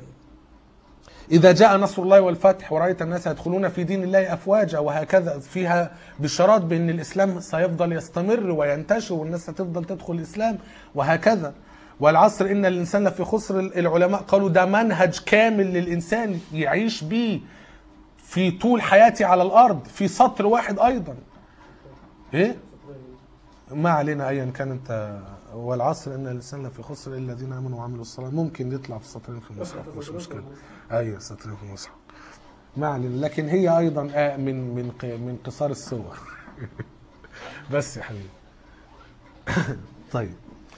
إذا جاء نصر الله والفتح ورأيت الناس يدخلون في دين الله أفواجا وهكذا فيها بشارات بأن الإسلام سيفضل يستمر وينتشر والناس هتفضل تدخل الإسلام وهكذا والعصر إن الإنسان لفي خسر العلماء قالوا ده منهج كامل للإنسان يعيش بيه في طول حياتي على الأرض في سطر واحد أيضا إيه؟ ما علينا ايا كان انت والعصر ان الانسان لفي خسر الا الذين امنوا وعملوا الصالحات ممكن يطلع في سطرين في المصحف مش مشكله ايوه سطرين في المصحف ما علينا لكن هي ايضا آه من من ق- من قصار الصور بس يا حبيبي طيب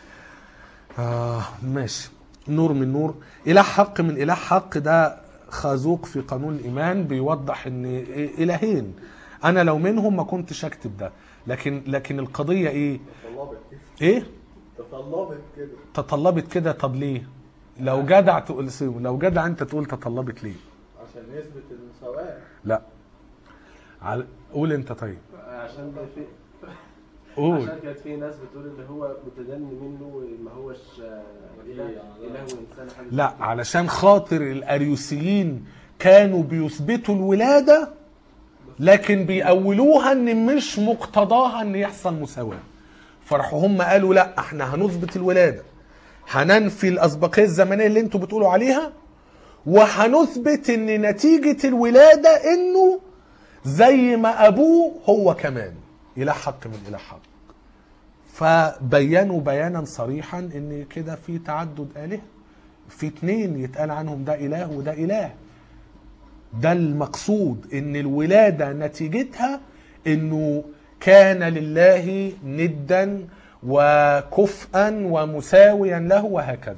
آه ماشي نور من نور اله حق من اله حق ده خازوق في قانون الايمان بيوضح ان الهين انا لو منهم ما كنتش اكتب ده لكن لكن القضيه ايه تطلبت ايه تطلبت كده تطلبت كده طب ليه لو جدع تقول لو جدع انت تقول تطلبت ليه عشان يثبت المساواة لا على... قول انت طيب عشان كان في قول عشان كانت في ناس بتقول اللي هو متدني منه ما هوش آه، اله اله وانسان حاجه لا علشان خاطر الاريوسيين كانوا بيثبتوا الولاده لكن بيأولوها ان مش مقتضاها ان يحصل مساواه فراحوا هم قالوا لا احنا هنثبت الولاده هننفي الاسبقيه الزمنيه اللي انتوا بتقولوا عليها وهنثبت ان نتيجه الولاده انه زي ما ابوه هو كمان اله حق من اله حق فبينوا بيانا صريحا ان كده في تعدد الهه في اتنين يتقال عنهم ده اله وده اله ده المقصود ان الولاده نتيجتها انه كان لله ندا وكفءا ومساويا له وهكذا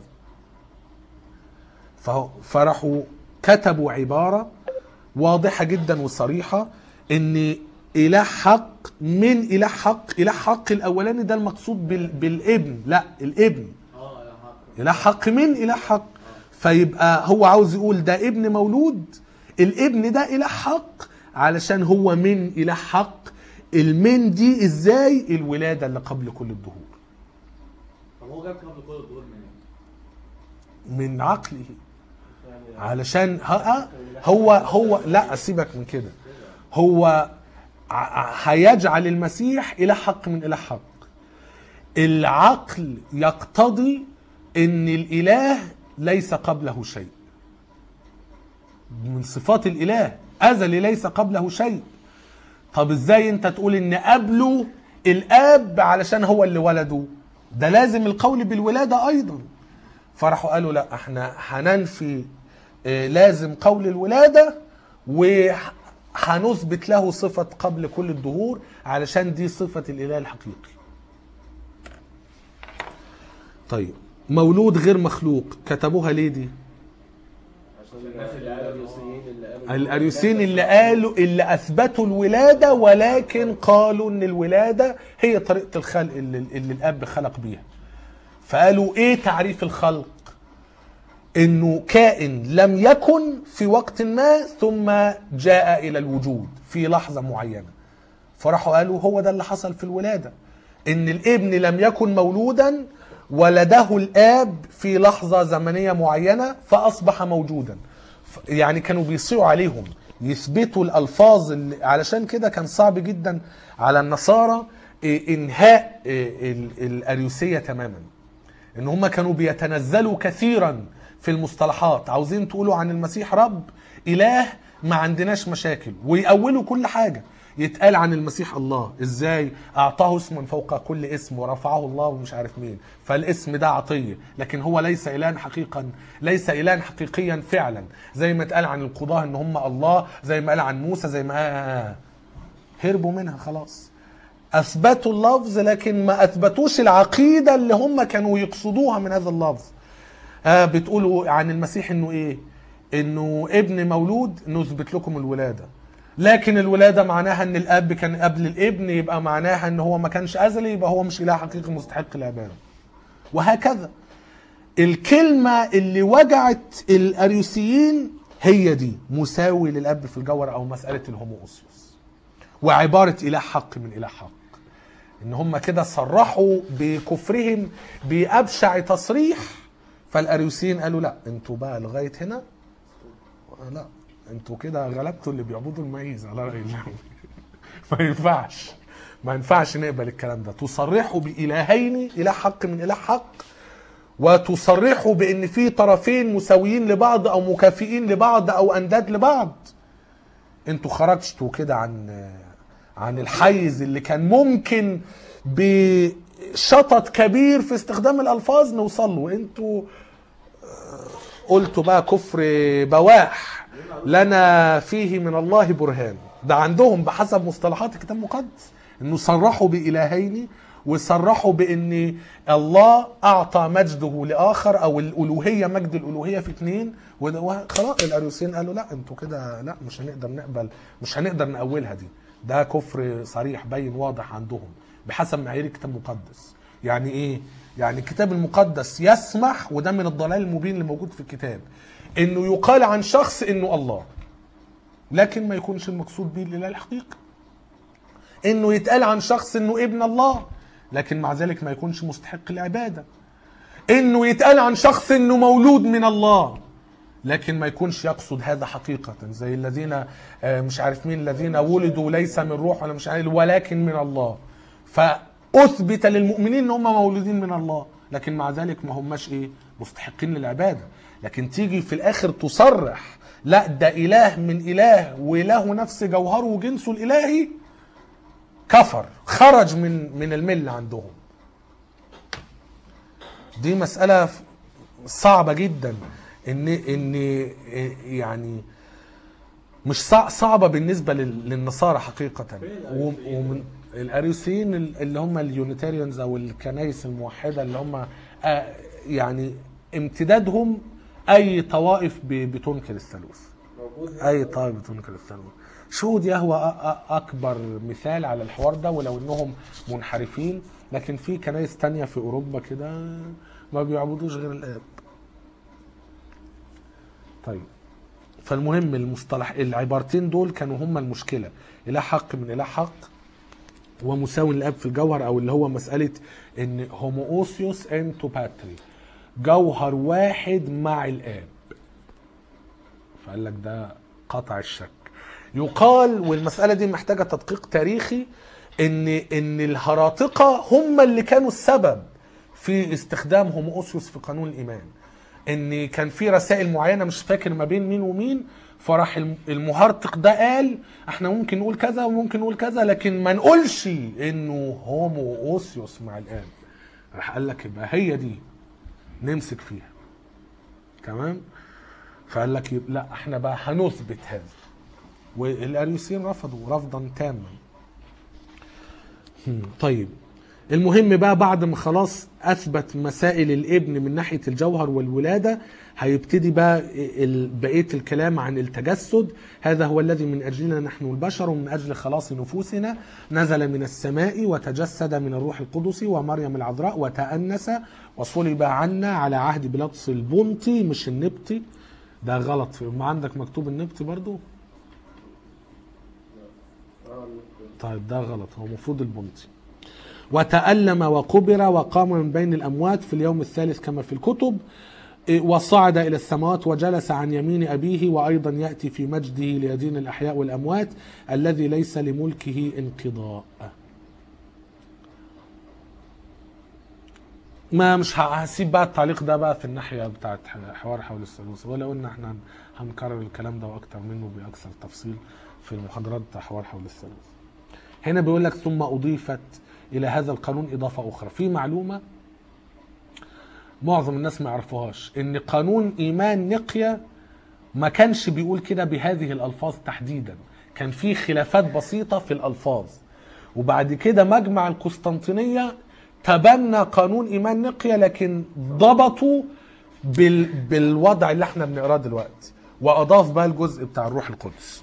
فهو- فرحوا كتبوا عباره واضحه جدا وصريحه ان اله حق من اله حق اله حق الاولاني ده المقصود بال... بالابن لا الابن اه يا حق اله حق من اله حق فيبقى هو عاوز يقول ده ابن مولود الابن ده اله حق علشان هو من اله حق المن دي ازاي الولاده اللي قبل كل الدهور طب هو جاب قبل كل الدور منين؟ من عقله يعني علشان ها هو هو لا سيبك من كده هو ع- هيجعل المسيح الى حق من الى حق العقل يقتضي ان الاله ليس قبله شيء من صفات الاله ازلي ليس قبله شيء طب ازاي انت تقول ان قبله الاب علشان هو اللي ولده ده لازم القول بالولاده ايضا فراحوا قالوا لا احنا هننفي آه، لازم قول الولاده وهنثبت له صفه قبل كل الدهور علشان دي صفه الاله الحقيقي طيب مولود غير مخلوق كتبوها ليه دي الناس اللي قالوا الاريوسيين اللي قالوا الاريوسيين اللي قالوا اللي اثبتوا الولاده ولكن قالوا ان الولاده هي طريقه الخلق اللي, اللي الاب خلق بيها فقالوا ايه تعريف الخلق انه كائن لم يكن في وقت ما ثم جاء الى الوجود في لحظه معينه فراحوا قالوا هو ده اللي حصل في الولاده ان الابن لم يكن مولودا ولده الاب في لحظه زمنيه معينه فاصبح موجودا ف- يعني كانوا بيصيعوا عليهم يثبتوا الالفاظ اللي علشان كده كان صعب جدا على النصارى إيه، انهاء إيه، ال- الاريوسيه تماما ان هم كانوا بيتنزلوا كثيرا في المصطلحات عاوزين تقولوا عن المسيح رب اله ما عندناش مشاكل ويأولوا كل حاجه يتقال عن المسيح الله ازاي اعطاه اسما فوق كل اسم ورفعه الله ومش عارف مين فالاسم ده عطيه لكن هو ليس الها حقيقا ليس الها حقيقيا فعلا زي ما اتقال عن القضاه ان هم الله زي ما قال عن موسى زي ما آه هربوا منها خلاص اثبتوا اللفظ لكن ما اثبتوش العقيده اللي هم كانوا يقصدوها من هذا اللفظ آه بتقولوا عن المسيح انه ايه انه ابن مولود نثبت لكم الولاده لكن الولاده معناها ان الاب كان قبل الابن يبقى معناها ان هو ما كانش ازلي يبقى هو مش اله حقيقي مستحق العباده وهكذا الكلمه اللي وجعت الاريوسيين هي دي مساوي للاب في الجوهر او مساله الهوموسيوس وعباره اله حق من اله حق ان هم كده صرحوا بكفرهم بابشع تصريح فالاريوسيين قالوا لا انتوا بقى لغايه هنا لا انتوا كده غلبتوا اللي بيعبدوا المعيز على راي الله ما ينفعش ما ينفعش نقبل الكلام ده تصرحوا بإلهين إله حق من إله حق وتصرحوا بأن في طرفين مساويين لبعض أو مكافئين لبعض أو أنداد لبعض انتوا خرجتوا كده عن عن الحيز اللي كان ممكن بشطط كبير في استخدام الألفاظ نوصل له انتوا آه، قلتوا بقى كفر بواح لنا فيه من الله برهان ده عندهم بحسب مصطلحات الكتاب المقدس انه صرحوا بإلهين وصرحوا بان الله اعطى مجده لاخر او الالوهيه مجد الالوهيه في اثنين وده- وخلاص الاريوسيين قالوا لا انتوا كده لا مش هنقدر نقبل مش هنقدر نأولها دي ده كفر صريح باين واضح عندهم بحسب معايير الكتاب المقدس يعني ايه يعني الكتاب المقدس يسمح وده من الضلال المبين اللي موجود في الكتاب انه يقال عن شخص انه الله لكن ما يكونش المقصود به الاله الحقيقي انه يتقال عن شخص انه ابن الله لكن مع ذلك ما يكونش مستحق العباده انه يتقال عن شخص انه مولود من الله لكن ما يكونش يقصد هذا حقيقة زي الذين آه، مش عارف مين الذين ولدوا ليس من روح ولا مش عارف ولكن من الله فأثبت للمؤمنين ان هم مولودين من الله لكن مع ذلك ما هماش ايه مستحقين للعبادة لكن تيجي في الاخر تصرح لا ده اله من اله وله نفس جوهره وجنسه الالهي كفر خرج من من المله عندهم دي مسألة صعبة جدا ان ان يعني مش صع- صعبة بالنسبة لل- للنصارى حقيقة و- ومن الاريوسيين اللي هم اليونيتاريانز او الكنائس الموحدة اللي هم آه، يعني امتدادهم اي طوائف ب- بتنكر الثالوث موجود اي طائف بتنكر الثالوث شهود يهوى أ- أ- اكبر مثال على الحوار ده ولو انهم منحرفين لكن في كنائس تانية في اوروبا كده ما بيعبدوش غير الاب طيب فالمهم المصطلح العبارتين دول كانوا هما المشكله اله حق من اله حق ومساوي للاب في الجوهر او اللي هو مساله ان هومووسيوس انتو باتري جوهر واحد مع الاب فقال لك ده قطع الشك يقال والمسألة دي محتاجة تدقيق تاريخي ان ان الهراطقة هم اللي كانوا السبب في استخدام هوموسيوس في قانون الايمان ان كان في رسائل معينة مش فاكر ما بين مين ومين فراح الم- المهرطق ده قال احنا ممكن نقول كذا وممكن نقول كذا لكن ما نقولش انه هوموسيوس مع الاب راح قال لك يبقى هي دي نمسك فيها تمام فقال لك يبقى لا احنا بقى هنثبت هذا والاريوسيين رفضوا رفضا تاما هم، طيب المهم بقى بعد ما خلاص اثبت مسائل الابن من ناحيه الجوهر والولاده هيبتدي بقى ال- بقيه الكلام عن التجسد هذا هو الذي من اجلنا نحن البشر ومن اجل خلاص نفوسنا نزل من السماء وتجسد من الروح القدس ومريم العذراء وتأنس وصلب عنا على عهد بيلاطس البنطي مش النبطي ده غلط ما عندك مكتوب النبطي برضو اه طيب ده غلط هو المفروض البنطي وتألم وقبر وقام من بين الأموات في اليوم الثالث كما في الكتب إيه، وصعد إلى السماوات وجلس عن يمين أبيه وأيضا يأتي في مجده ليدين الأحياء والأموات الذي ليس لملكه انقضاء ما مش ه- هسيب بقى التعليق ده بقى في الناحية بتاعت حوار حول الثالوث ولو ان احنا هن- هنكرر الكلام ده واكتر منه باكثر تفصيل في المحاضرات بتاع حوار حول الثالوث هنا بيقول لك ثم اضيفت الى هذا القانون اضافه اخرى في معلومه معظم الناس ما يعرفوهاش ان قانون ايمان نقيا ما كانش بيقول كده بهذه الالفاظ تحديدا كان في خلافات بسيطه في الالفاظ وبعد كده مجمع القسطنطينيه تبنى قانون ايمان نقيا لكن ضبطوا بال... بالوضع اللي احنا بنقراه دلوقتي واضاف بقى الجزء بتاع الروح القدس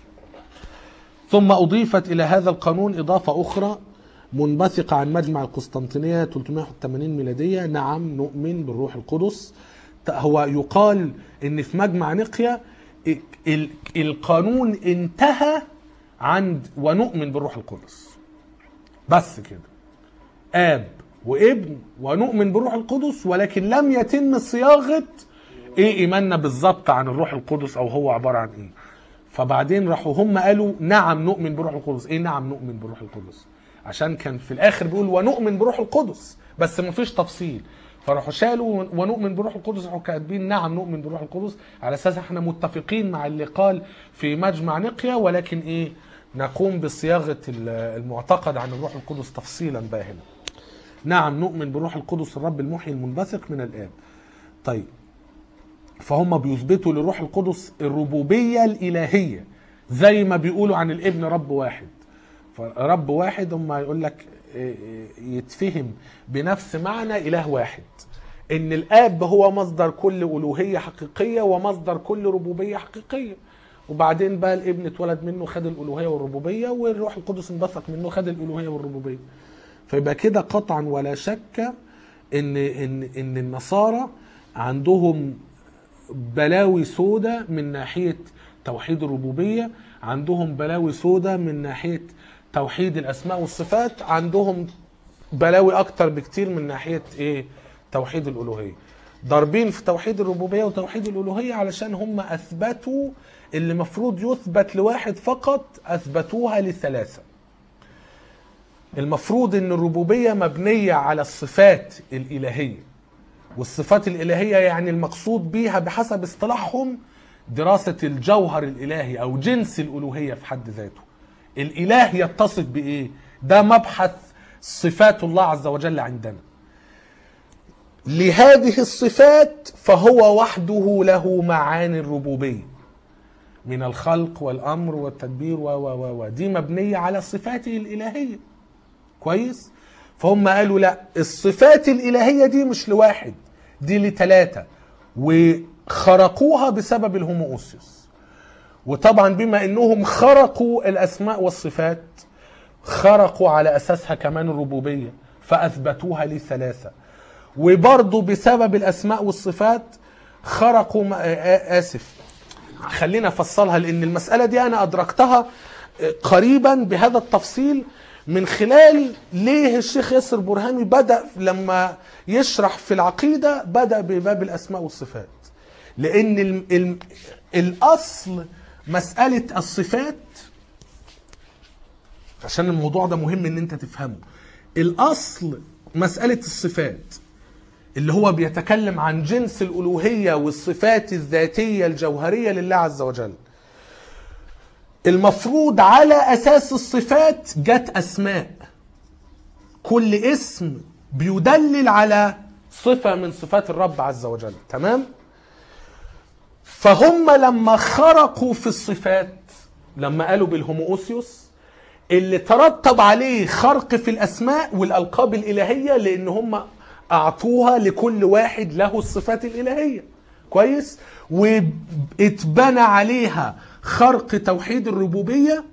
ثم أضيفت إلى هذا القانون إضافة أخرى منبثقة عن مجمع القسطنطينية 381 ميلادية نعم نؤمن بالروح القدس ت- هو يقال إن في مجمع نقيا ال- القانون انتهى عند ونؤمن بالروح القدس بس كده آب وابن ونؤمن بالروح القدس ولكن لم يتم صياغة ايه ايماننا بالظبط عن الروح القدس او هو عبارة عن ايه فبعدين راحوا هم قالوا نعم نؤمن بروح القدس ايه نعم نؤمن بروح القدس عشان كان في الاخر بيقول ونؤمن بروح القدس بس مفيش تفصيل فراحوا شالوا ونؤمن بروح القدس راحوا كاتبين نعم نؤمن بروح القدس على اساس احنا متفقين مع اللي قال في مجمع نقيا ولكن ايه نقوم بصياغه ال- المعتقد عن الروح القدس تفصيلا بقى هنا نعم نؤمن بروح القدس الرب المحيي المنبثق من الاب طيب فهم بيثبتوا للروح القدس الربوبية الإلهية زي ما بيقولوا عن الابن رب واحد فرب واحد هم يقول لك إيه، إيه، يتفهم بنفس معنى إله واحد إن الآب هو مصدر كل ألوهية حقيقية ومصدر كل ربوبية حقيقية وبعدين بقى الابن اتولد منه خد الألوهية والربوبية والروح القدس انبثق منه خد الألوهية والربوبية فيبقى كده قطعا ولا شك ان ان ان النصارى عندهم بلاوي سودة من ناحية توحيد الربوبية عندهم بلاوي سودة من ناحية توحيد الأسماء والصفات عندهم بلاوي أكتر بكتير من ناحية إيه توحيد الألوهية ضاربين في توحيد الربوبية وتوحيد الألوهية علشان هم أثبتوا اللي مفروض يثبت لواحد فقط أثبتوها لثلاثة المفروض ان الربوبية مبنية على الصفات الإلهية والصفات الإلهية يعني المقصود بيها بحسب اصطلاحهم دراسة الجوهر الإلهي أو جنس الألوهية في حد ذاته الإله يتصف بإيه؟ ده مبحث صفات الله عز وجل عندنا لهذه الصفات فهو وحده له معاني الربوبية من الخلق والأمر والتدبير و و و و دي مبنية على صفاته الإلهية كويس فهم قالوا لا الصفات الإلهية دي مش لواحد دي لتلاتة وخرقوها بسبب الهوموسيوس وطبعا بما انهم خرقوا الاسماء والصفات خرقوا على اساسها كمان الربوبيه فاثبتوها لثلاثه وبرضه بسبب الاسماء والصفات خرقوا م- آ- آ- اسف خلينا افصلها لان المساله دي انا ادركتها قريبا بهذا التفصيل من خلال ليه الشيخ ياسر برهامي بدا لما يشرح في العقيده بدا بباب الاسماء والصفات لان ال ال الاصل مساله الصفات عشان الموضوع ده مهم ان انت تفهمه الاصل مساله الصفات اللي هو بيتكلم عن جنس الالوهيه والصفات الذاتيه الجوهريه لله عز وجل المفروض على اساس الصفات جت اسماء كل اسم بيدلل على صفه من صفات الرب عز وجل تمام فهم لما خرقوا في الصفات لما قالوا بالهوموسيوس اللي ترتب عليه خرق في الاسماء والالقاب الالهيه لان هم اعطوها لكل واحد له الصفات الالهيه كويس واتبنى عليها خرق توحيد الربوبيه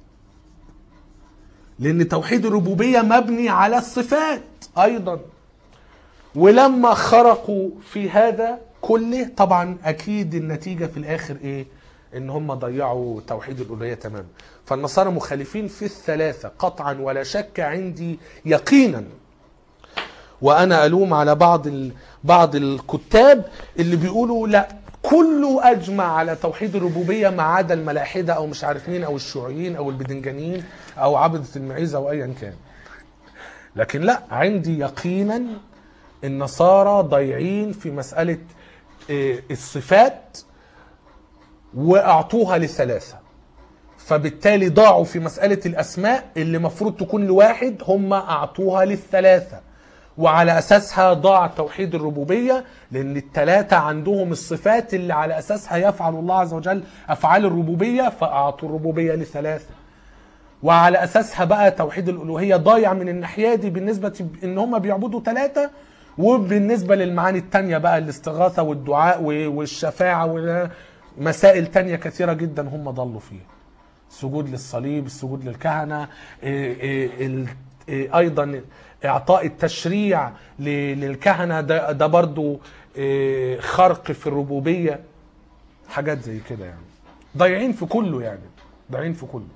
لان توحيد الربوبيه مبني على الصفات ايضا ولما خرقوا في هذا كله طبعا اكيد النتيجه في الاخر ايه ان هم ضيعوا توحيد الالوهيه تماما فالنصارى مخالفين في الثلاثه قطعا ولا شك عندي يقينا وانا الوم على بعض ال... بعض الكتاب اللي بيقولوا لا كله اجمع على توحيد الربوبيه ما عدا الملاحده او مش عارف مين او الشيوعيين او البدنجانيين او عبده المعيزه او ايا كان لكن لا عندي يقينا النصارى ضايعين في مساله إيه، الصفات واعطوها للثلاثه فبالتالي ضاعوا في مساله الاسماء اللي مفروض تكون لواحد هم اعطوها للثلاثه وعلى اساسها ضاع توحيد الربوبيه لان الثلاثه عندهم الصفات اللي على اساسها يفعل الله عز وجل افعال الربوبيه فاعطوا الربوبيه للثلاثه وعلى اساسها بقى توحيد الالوهيه ضايع من الناحيه دي بالنسبه ان هم بيعبدوا ثلاثه وبالنسبه للمعاني التانية بقى الاستغاثه والدعاء و- والشفاعه ومسائل تانية كثيره جدا هم ضلوا فيها السجود للصليب السجود للكهنه إيه إيه ال- إيه ايضا اعطاء التشريع ل- للكهنه ده, ده برضو إيه خرق في الربوبيه حاجات زي كده يعني ضايعين في كله يعني ضايعين في كله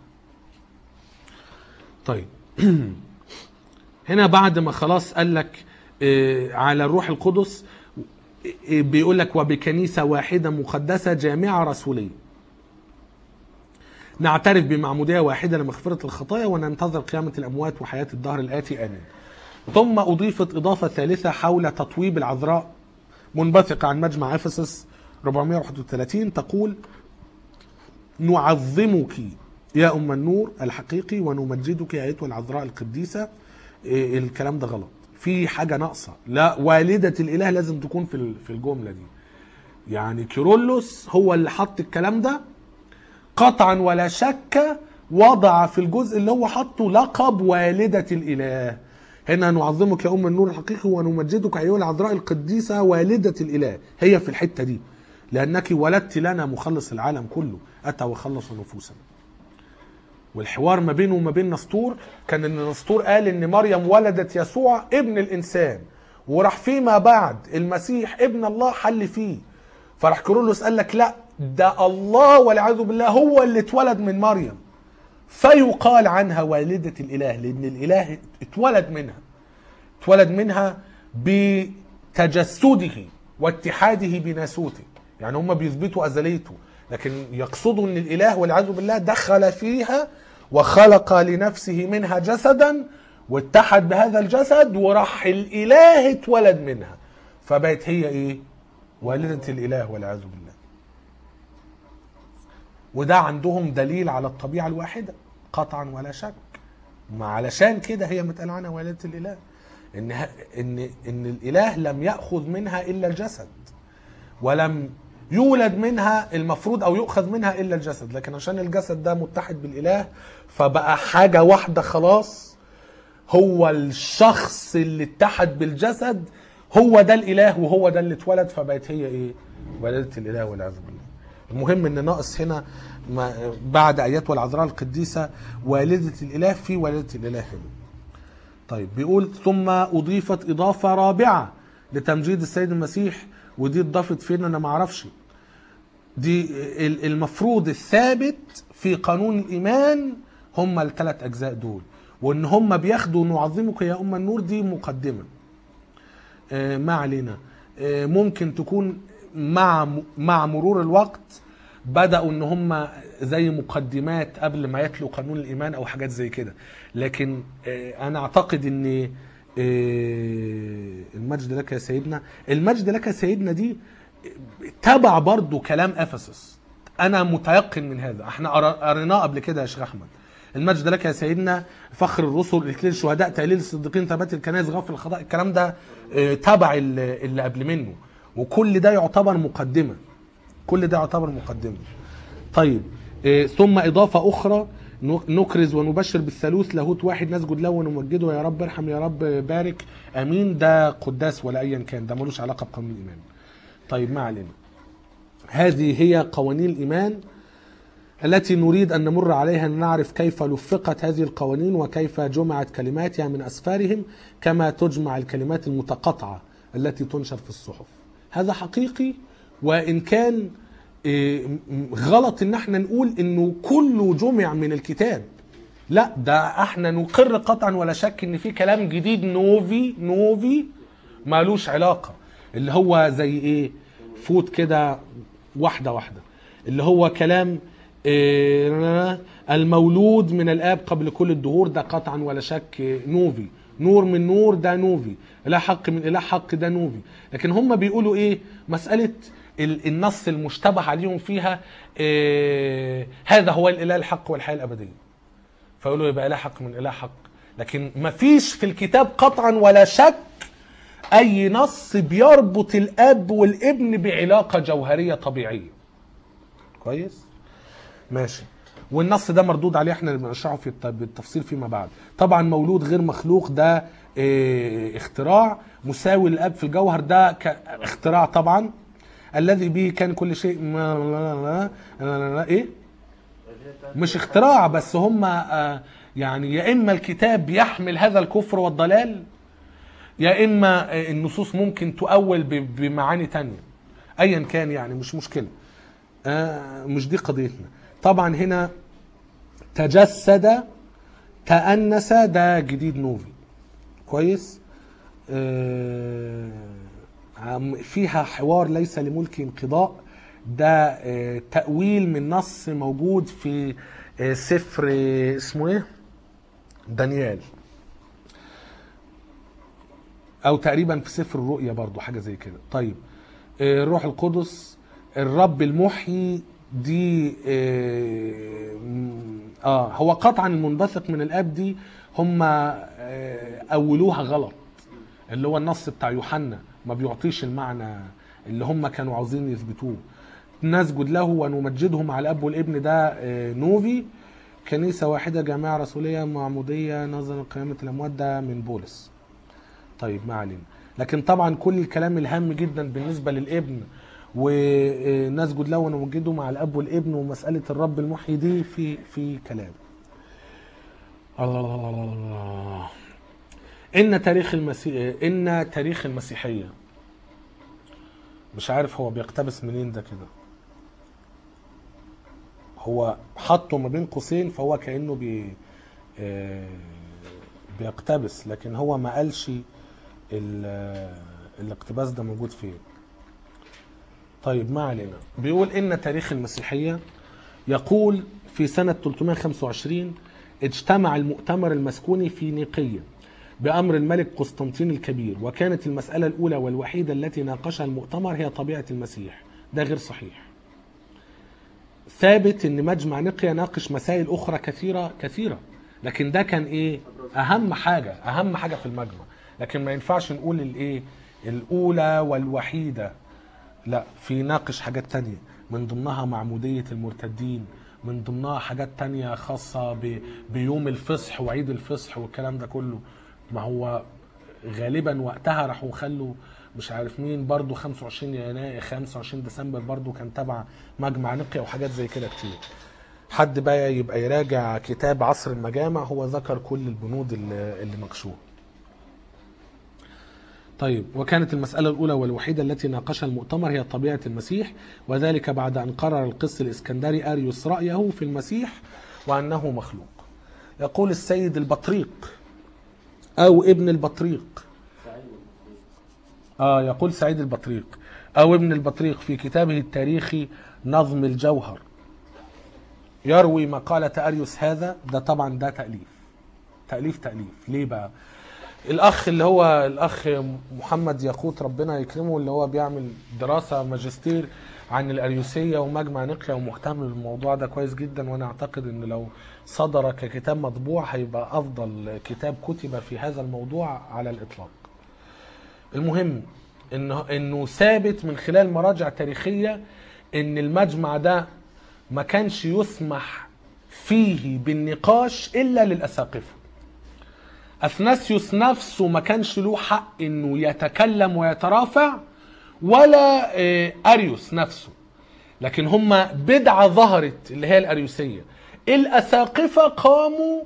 طيب هنا بعد ما خلاص قال لك آه، على الروح القدس آه، بيقول لك وبكنيسة واحدة مقدسة جامعة رسولية نعترف بمعمودية واحدة لمغفرة الخطايا وننتظر قيامة الأموات وحياة الدهر الآتي آمين ثم أضيفت إضافة ثالثة حول تطويب العذراء منبثقة عن مجمع أفسس 431 تقول نعظمك يا أم النور الحقيقي ونمجدك يا أيتها العذراء القديسة إيه الكلام ده غلط في حاجة ناقصة لا والدة الإله لازم تكون في ال- في الجملة دي يعني كيرلس هو اللي حط الكلام ده قطعا ولا شك وضع في الجزء اللي هو حطه لقب والدة الإله هنا نعظمك يا أم النور الحقيقي ونمجدك أيها العذراء القديسة والدة الإله هي في الحتة دي لأنك ولدت لنا مخلص العالم كله أتى وخلص نفوسنا والحوار ما بينه وما بين نسطور كان ان نسطور قال ان مريم ولدت يسوع ابن الانسان وراح فيما بعد المسيح ابن الله حل فيه فراح كيرلس قال لك لا ده الله والعياذ بالله هو اللي اتولد من مريم فيقال عنها والدة الإله لأن الإله اتولد منها اتولد منها بتجسده واتحاده بناسوته يعني هم بيثبتوا أزليته لكن يقصدوا أن الإله والعياذ بالله دخل فيها وخلق لنفسه منها جسدا واتحد بهذا الجسد وراح الإله اتولد منها فبقت هي إيه والدة الإله والعياذ بالله وده عندهم دليل على الطبيعة الواحدة قطعا ولا شك ما علشان كده هي متقال عنها والدة الإله إن إن إن الإله لم يأخذ منها إلا الجسد ولم يولد منها المفروض أو يؤخذ منها إلا الجسد لكن عشان الجسد ده متحد بالإله فبقى حاجة واحدة خلاص هو الشخص اللي اتحد بالجسد هو ده الإله وهو ده اللي اتولد فبقت هي إيه والدة الإله والعياذ بالله المهم ان ناقص هنا ما بعد ايات والعذراء القديسه والده الاله في والده الاله هنا. طيب بيقول ثم اضيفت اضافه رابعه لتمجيد السيد المسيح ودي اتضافت فين انا ما اعرفش. دي ال- المفروض الثابت في قانون الايمان هم الثلاث اجزاء دول وان هم بياخدوا نعظمك يا ام النور دي مقدمه. آه، ما علينا آه، ممكن تكون مع مع مرور الوقت بدأوا ان هم زي مقدمات قبل ما يتلوا قانون الايمان او حاجات زي كده لكن آه، انا اعتقد ان آه، المجد لك يا سيدنا المجد لك يا سيدنا دي تبع برضو كلام افسس انا متيقن من هذا احنا قرا- قريناه قبل كده يا شيخ احمد المجد لك يا سيدنا فخر الرسل اكليل الشهداء تهليل الصديقين ثبات الكنائس غفر الخطاء الكلام ده آه، تبع ال- اللي قبل منه وكل ده يعتبر مقدمه كل ده يعتبر مقدمه طيب آه، ثم اضافه اخرى نكرز ونبشر بالثالوث لاهوت واحد نسجد له ونمجده يا رب ارحم يا رب بارك امين ده قداس ولا ايا كان ده ملوش علاقه بقانون الايمان طيب ما علينا هذه هي قوانين الايمان التي نريد ان نمر عليها نعرف كيف لفقت هذه القوانين وكيف جمعت كلماتها من اسفارهم كما تجمع الكلمات المتقاطعه التي تنشر في الصحف هذا حقيقي وان كان إيه، م- غلط ان احنا نقول انه كله جمع من الكتاب لا ده احنا نقر قطعا ولا شك ان في كلام جديد نوفي نوفي مالوش علاقه اللي هو زي ايه فوت كده واحده واحده اللي هو كلام إيه، المولود من الاب قبل كل الدهور ده قطعا ولا شك نوفي نور من نور ده نوفي اله حق من اله حق ده نوفي لكن هم بيقولوا ايه مساله ال- النص المشتبه عليهم فيها إيه هذا هو الاله الحق والحياه الابديه فيقولوا يبقى اله حق من اله حق لكن ما فيش في الكتاب قطعا ولا شك اي نص بيربط الاب والابن بعلاقه جوهريه طبيعيه كويس ماشي والنص ده مردود عليه احنا اللي بنشرحه في الت- بالتفصيل فيما بعد طبعا مولود غير مخلوق ده اه اختراع مساوي للاب في الجوهر ده ك- اختراع طبعا الذي به كان كل شيء ايه مش اختراع بس هم آه، يعني يا اما الكتاب يحمل هذا الكفر والضلال يا اما آه، النصوص ممكن تؤول ب- بمعاني تانية ايا كان يعني مش مشكله آه، مش دي قضيتنا طبعا هنا تجسد تأنس ده جديد نوفي كويس آه، عم- فيها حوار ليس لملك انقضاء ده آه، تأويل من نص موجود في آه، سفر آه، اسمه ايه دانيال او تقريبا في سفر الرؤيا برضو حاجه زي كده طيب آه، الروح القدس الرب المحيي دي اه م- آه هو قطعا المنبثق من الاب دي هم آه اولوها غلط اللي هو النص بتاع يوحنا ما بيعطيش المعنى اللي هم كانوا عاوزين يثبتوه نسجد له ونمجده مع الاب والابن ده آه، نوفي كنيسه واحده جامعه رسوليه معموديه نظرا قيامه الاموات ده من بولس طيب ما علينا لكن طبعا كل الكلام الهام جدا بالنسبه للابن ونسجد له ونمجده مع الاب والابن ومساله الرب المحيي دي في في كلام الله الله الله الله الله ان تاريخ المسيح ان تاريخ المسيحيه مش عارف هو بيقتبس منين ده كده هو حطه ما بين قوسين فهو كانه بي آه، بيقتبس لكن هو ما قالش ال- الاقتباس ده موجود فين طيب ما علينا بيقول ان تاريخ المسيحيه يقول في سنه 325 اجتمع المؤتمر المسكوني في نيقيه بامر الملك قسطنطين الكبير وكانت المساله الاولى والوحيده التي ناقشها المؤتمر هي طبيعه المسيح ده غير صحيح ثابت ان مجمع نقيا ناقش مسائل اخرى كثيره كثيره لكن ده كان ايه اهم حاجه اهم حاجه في المجمع لكن ما ينفعش نقول الايه الاولى والوحيده لا في ناقش حاجات تانية من ضمنها معمودية المرتدين من ضمنها حاجات تانية خاصة ب... بيوم الفصح وعيد الفصح والكلام ده كله ما هو غالبا وقتها راحوا خلوا مش عارف مين برضو 25 يناير 25 ديسمبر برضو كان تبع مجمع نقيا وحاجات زي كده كتير حد بقى يبقى يراجع كتاب عصر المجامع هو ذكر كل البنود اللي, اللي ناقشوها طيب وكانت المسألة الأولى والوحيدة التي ناقشها المؤتمر هي طبيعة المسيح وذلك بعد أن قرر القس الإسكندري أريوس رأيه في المسيح وأنه مخلوق يقول السيد البطريق أو ابن البطريق آه يقول سعيد البطريق أو ابن البطريق في كتابه التاريخي نظم الجوهر يروي مقالة أريوس هذا ده طبعا ده تأليف تأليف تأليف ليه بقى الاخ اللي هو الاخ محمد ياقوت ربنا يكرمه اللي هو بيعمل دراسه ماجستير عن الاريوسيه ومجمع نقيا ومهتم بالموضوع ده كويس جدا وانا اعتقد ان لو صدر ككتاب مطبوع هيبقى افضل كتاب كتب في هذا الموضوع على الاطلاق. المهم انه انه ثابت من خلال مراجع تاريخيه ان المجمع ده ما كانش يسمح فيه بالنقاش الا للاساقفه اثناسيوس نفسه ما كانش له حق انه يتكلم ويترافع ولا آه، اريوس نفسه لكن هم بدعه ظهرت اللي هي الاريوسيه الاساقفه قاموا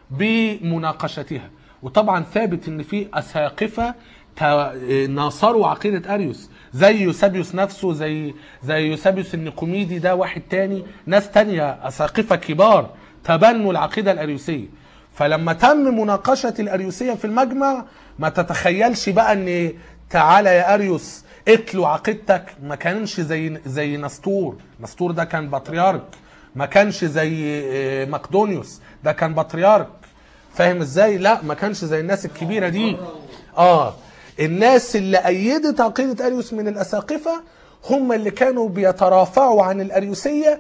بمناقشتها وطبعا ثابت ان في اساقفه تا- ناصروا عقيده اريوس زي يوسابيوس نفسه زي زي يوسابيوس النيقوميدي ده واحد تاني ناس تانية اساقفه كبار تبنوا العقيده الاريوسيه فلما تم مناقشه الاريوسيه في المجمع ما تتخيلش بقى ان تعالى يا اريوس اتلو عقيدتك ما كانش زي زي نسطور نسطور ده كان بطريرك ما كانش زي آه، مقدونيوس ده كان بطريرك فاهم ازاي لا ما كانش زي الناس الكبيره دي اه الناس اللي ايدت عقيده اريوس من الاساقفه هم اللي كانوا بيترافعوا عن الاريوسيه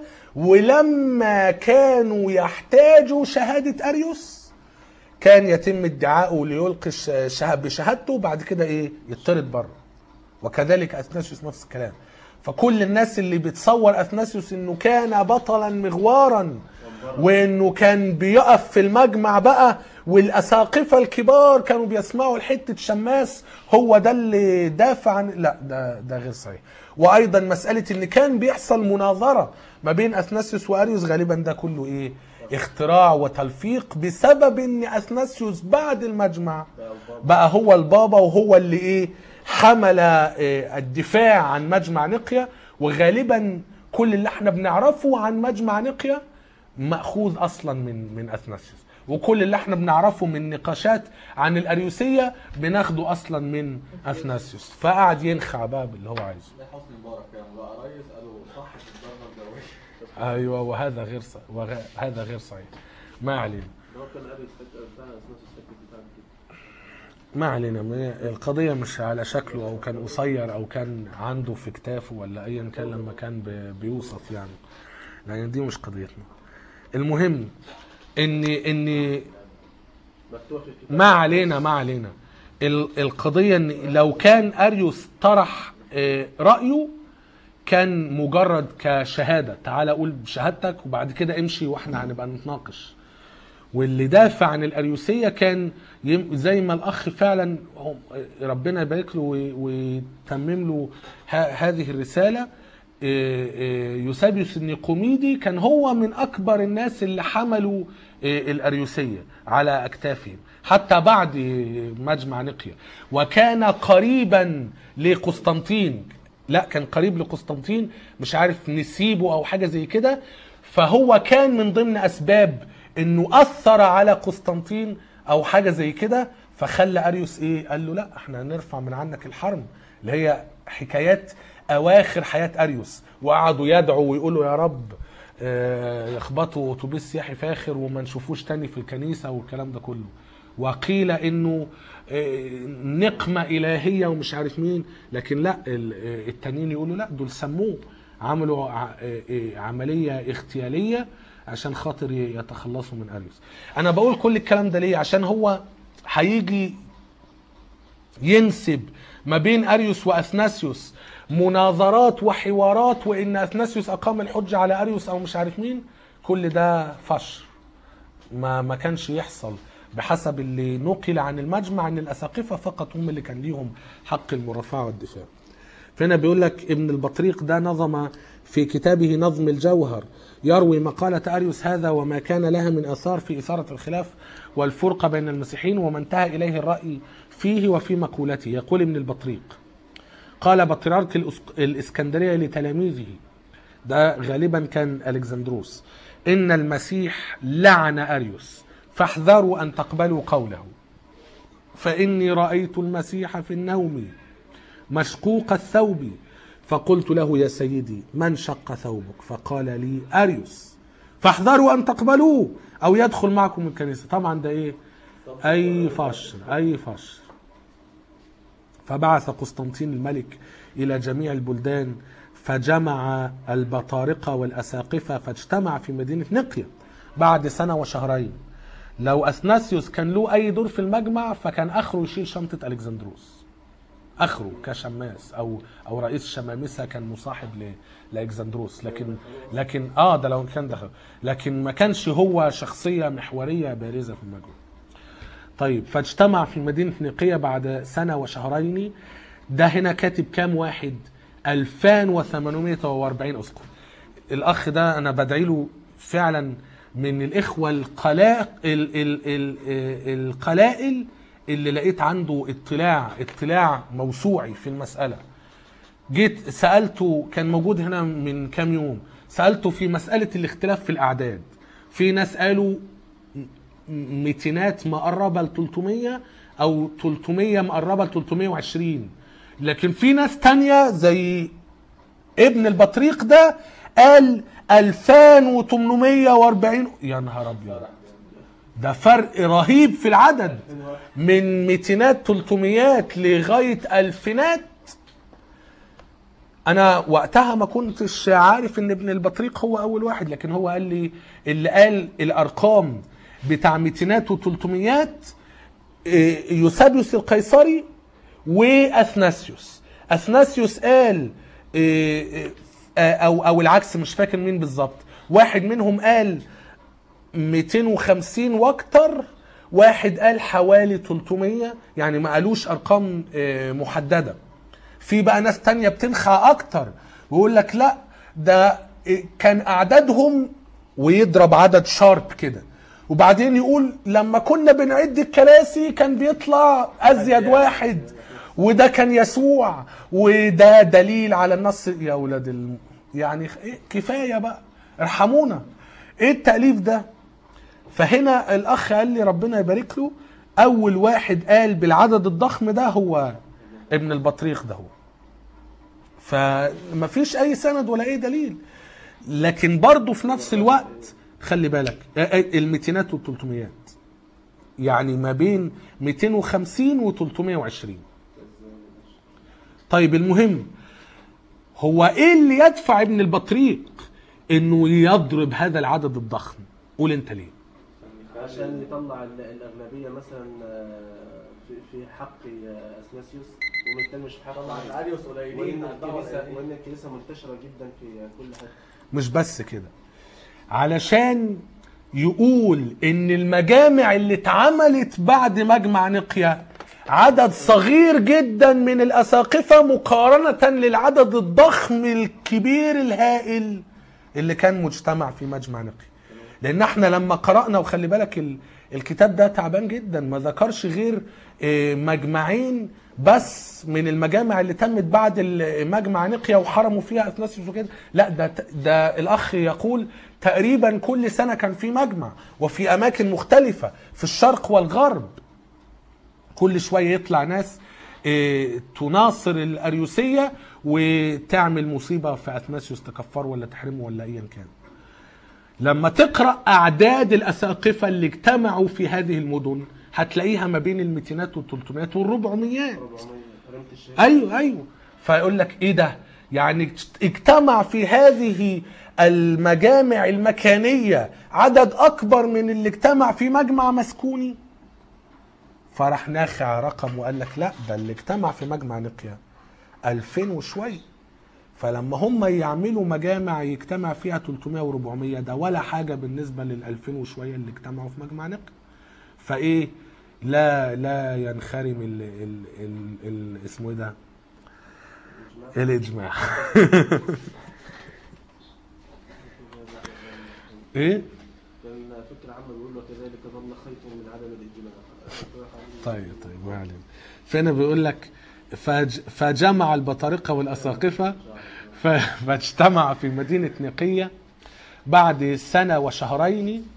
ولما كانوا يحتاجوا شهاده اريوس كان يتم ادعائه ليلقي الش- شه- بشهادته وبعد كده ايه يطرد بره وكذلك اثناسيوس نفس الكلام فكل الناس اللي بتصور اثناسيوس انه كان بطلا مغوارا وانه كان بيقف في المجمع بقى والاساقفه الكبار كانوا بيسمعوا لحته شماس هو ده اللي دافع عن لا ده ده غير صحيح وايضا مساله ان كان بيحصل مناظره ما بين اثناسيوس واريوس غالبا ده كله ايه اختراع وتلفيق بسبب ان اثناسيوس بعد المجمع بقى هو البابا وهو اللي ايه حمل آه، الدفاع عن مجمع نقيا وغالبا كل اللي احنا بنعرفه عن مجمع نقيا ماخوذ اصلا من من اثناسيوس وكل اللي احنا بنعرفه من نقاشات عن الاريوسيه بناخده اصلا من اثناسيوس فقعد ينخع بقى باللي هو عايزه ده حسني مبارك كان بقى ريس قالوا صح في الضربه الجويه ايوه وهذا غير ص... وهذا غير صحيح ما علينا هو كان اريوس فكر بتاع نفس الفكر بتاع كده ما علينا ما- القضية مش على شكله أو كان قصير أو كان عنده في كتافه ولا أيا كان لما كان ب- بيوصف يعني لأن دي مش قضيتنا المهم إن إن مفتوح في الكتاب ما علينا ما علينا ال- القضية إن لو كان أريوس طرح آه، رأيه كان مجرد كشهادة تعال قول بشهادتك وبعد كده امشي واحنا هنبقى نتناقش واللي دافع عن الاريوسيه كان يم- زي ما الاخ فعلا هم- ربنا يبارك له وي- ويتمم له ه- هذه الرساله إيه، إيه، يوسابيوس النيقوميدي كان هو من اكبر الناس اللي حملوا إيه، الاريوسيه على اكتافهم حتى بعد مجمع نقيا وكان قريبا لقسطنطين لا كان قريب لقسطنطين مش عارف نسيبه او حاجه زي كده فهو كان من ضمن اسباب انه اثر على قسطنطين او حاجه زي كده فخلى اريوس ايه قال له لا احنا هنرفع من عنك الحرم اللي هي حكايات اواخر حياه اريوس وقعدوا يدعوا ويقولوا يا رب آه، يخبطوا اتوبيس سياحي فاخر وما نشوفوش تاني في الكنيسه والكلام ده كله وقيل انه آه، نقمه الهيه ومش عارف مين لكن لا ال- آه، التانيين يقولوا لا دول سموه عملوا ع- آه، آه، عمليه اغتياليه عشان خاطر ي- يتخلصوا من اريوس انا بقول كل الكلام ده ليه عشان هو هيجي ينسب ما بين اريوس واثناسيوس مناظرات وحوارات وان اثناسيوس اقام الحجه على اريوس او مش عارف مين كل ده فشر ما ما كانش يحصل بحسب اللي نقل عن المجمع ان الاساقفه فقط هم اللي كان ليهم حق المرافعه والدفاع فهنا بيقول لك ابن البطريق ده نظم في كتابه نظم الجوهر يروي مقالة أريوس هذا وما كان لها من أثار في إثارة الخلاف والفرقة بين المسيحيين وما انتهى إليه الرأي فيه وفي مقولته يقول ابن البطريق قال بطريرك الأس- الإسكندرية لتلاميذه ده غالبا كان ألكسندروس إن المسيح لعن أريوس فاحذروا أن تقبلوا قوله فإني رأيت المسيح في النوم مشقوق الثوب فقلت له يا سيدي من شق ثوبك فقال لي أريوس فاحذروا أن تقبلوه أو يدخل معكم الكنيسة طبعا ده إيه أي فشر أي فشر فبعث قسطنطين الملك إلى جميع البلدان فجمع البطارقة والأساقفة فاجتمع في مدينة نقيا بعد سنة وشهرين لو أثناسيوس كان له أي دور في المجمع فكان آخره يشيل شنطة ألكسندروس اخره كشماس او او رئيس شمامسه كان مصاحب ل لاكسندروس لكن لكن اه ده لو كان دخل لكن ما كانش هو شخصيه محوريه بارزه في المجمع طيب فاجتمع في مدينة نيقية بعد سنة وشهرين ده هنا كاتب كام واحد 2840 أسقف الأخ ده أنا بدعي له فعلا من الإخوة القلاء ال ال ال القلائل اللي لقيت عنده اطلاع اطلاع موسوعي في المسألة جيت سألته كان موجود هنا من كام يوم سألته في مسألة الاختلاف في الأعداد في ناس قالوا ميتينات مقربه ل 300 او 300 مقربه ل 320 لكن في ناس تانية زي ابن البطريق ده قال 2840 يا نهار ابيض ده فرق رهيب في العدد من ميتينات 300 لغايه الفينات انا وقتها ما كنتش عارف ان ابن البطريق هو اول واحد لكن هو قال لي اللي قال الارقام بتاع ميتينات و300 يوسابيوس القيصري واثناسيوس اثناسيوس قال إيه، إيه، او او العكس مش فاكر مين بالظبط واحد منهم قال 250 واكتر واحد قال حوالي 300 يعني ما قالوش ارقام إيه، محدده في بقى ناس تانية بتنخى اكتر ويقول لك لا ده كان اعدادهم ويضرب عدد شارب كده وبعدين يقول لما كنا بنعد الكراسي كان بيطلع ازيد واحد وده كان يسوع وده دليل على النص يا ولاد الم... يعني إيه كفايه بقى ارحمونا ايه التاليف ده فهنا الاخ قال لي ربنا يبارك له اول واحد قال بالعدد الضخم ده هو ابن البطريق ده هو فما فيش اي سند ولا اي دليل لكن برضه في نفس الوقت خلي بالك الميتينات والتلتميات يعني ما بين 250 و 320 طيب المهم هو ايه اللي يدفع ابن البطريق انه يضرب هذا العدد الضخم قول انت ليه عشان يطلع ال- الاغلبيه مثلا آه، في في حق آه، اثناسيوس وبالتالي مش في حق طلع أريوس. الاريوس قليلين وان الدعوة الكنيسه قليلين. وان الكنيسه منتشره جدا في كل حته مش بس كده علشان يقول ان المجامع اللي اتعملت بعد مجمع نقيا عدد صغير جدا من الاساقفه مقارنه للعدد الضخم الكبير الهائل اللي كان مجتمع في مجمع نقيا لان احنا لما قرانا وخلي بالك ال- الكتاب ده تعبان جدا ما ذكرش غير آه، مجمعين بس من المجامع اللي تمت بعد ال- مجمع نقيا وحرموا فيها اثناسيوس وكده لا ده ده الاخ يقول تقريبا كل سنه كان في مجمع وفي اماكن مختلفه في الشرق والغرب كل شويه يطلع ناس آه، تناصر الاريوسيه وتعمل مصيبه في اثناسيوس تكفره ولا تحرمه ولا ايا كان لما تقرا اعداد الاساقفه اللي اجتمعوا في هذه المدن هتلاقيها ما بين الميتينات والتلتميات والربعميات 400 رمت الشيخ ايوه ايوه فيقول لك ايه ده يعني اجتمع في هذه المجامع المكانيه عدد اكبر من اللي اجتمع في مجمع مسكوني فراح ناخع رقم وقال لك لا ده اللي اجتمع في مجمع نقيا 2000 وشويه فلما هم يعملوا مجامع يجتمع فيها 300 و400 ده ولا حاجه بالنسبه لل 2000 وشويه اللي اجتمعوا في مجمع نقيا فايه لا لا ينخرم ال ال ال ال اسمه ايه ده الاجماع ايه كان فكره عامه بيقول وكذلك ظل خيط من عدم الاجتماع طيب طيب ما علينا فهنا بيقول لك فج فجمع البطارقه والاساقفه ف- فاجتمع في مدينه نقيه بعد سنه وشهرين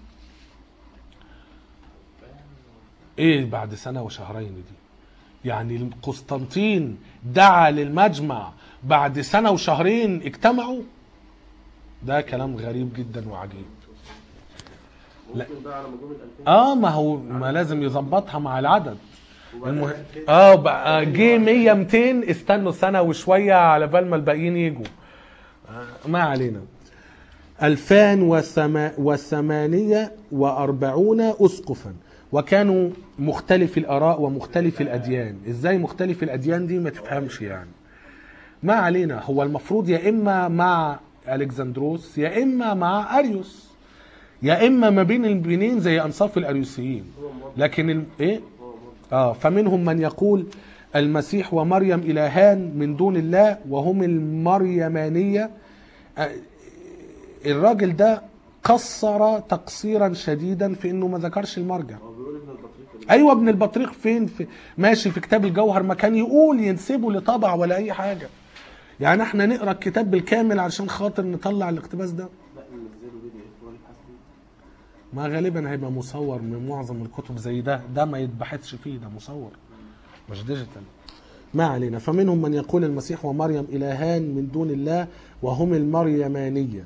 ايه بعد سنه وشهرين دي يعني قسطنطين دعا للمجمع بعد سنه وشهرين اجتمعوا ده كلام غريب جدا وعجيب ممكن بقى على مجهول ال 2000 اه ما هو ما لازم يظبطها مع العدد المهم اه بقى جه 100 200 استنوا سنه وشويه على بال ما الباقيين يجوا آه، ما علينا ألفان وثما- وثمانية وأربعون أسقفا وكانوا مختلف الآراء ومختلف الأديان إزاي مختلف الأديان دي ما تفهمش يعني ما علينا هو المفروض يا إما مع ألكسندروس يا إما مع أريوس يا إما ما بين البنين زي أنصاف الأريوسيين لكن ال... إيه؟ آه فمنهم من يقول المسيح ومريم إلهان من دون الله وهم المريمانية آه، الراجل ده قصر تقصيرا شديدا في انه ما ذكرش المرجع هو بيقول ابن البطريق ايوه ابن البطريق فين في ماشي في كتاب الجوهر ما كان يقول ينسبه لطبع ولا اي حاجه يعني احنا نقرا الكتاب بالكامل عشان خاطر نطلع الاقتباس ده لا ننزله فيديو اف واجيب حسن ما غالبا هيبقى مصور من معظم الكتب زي ده ده ما يتبحثش فيه ده مصور مش ديجيتال ما علينا فمنهم من يقول المسيح ومريم إلهان من دون الله وهم المريمانية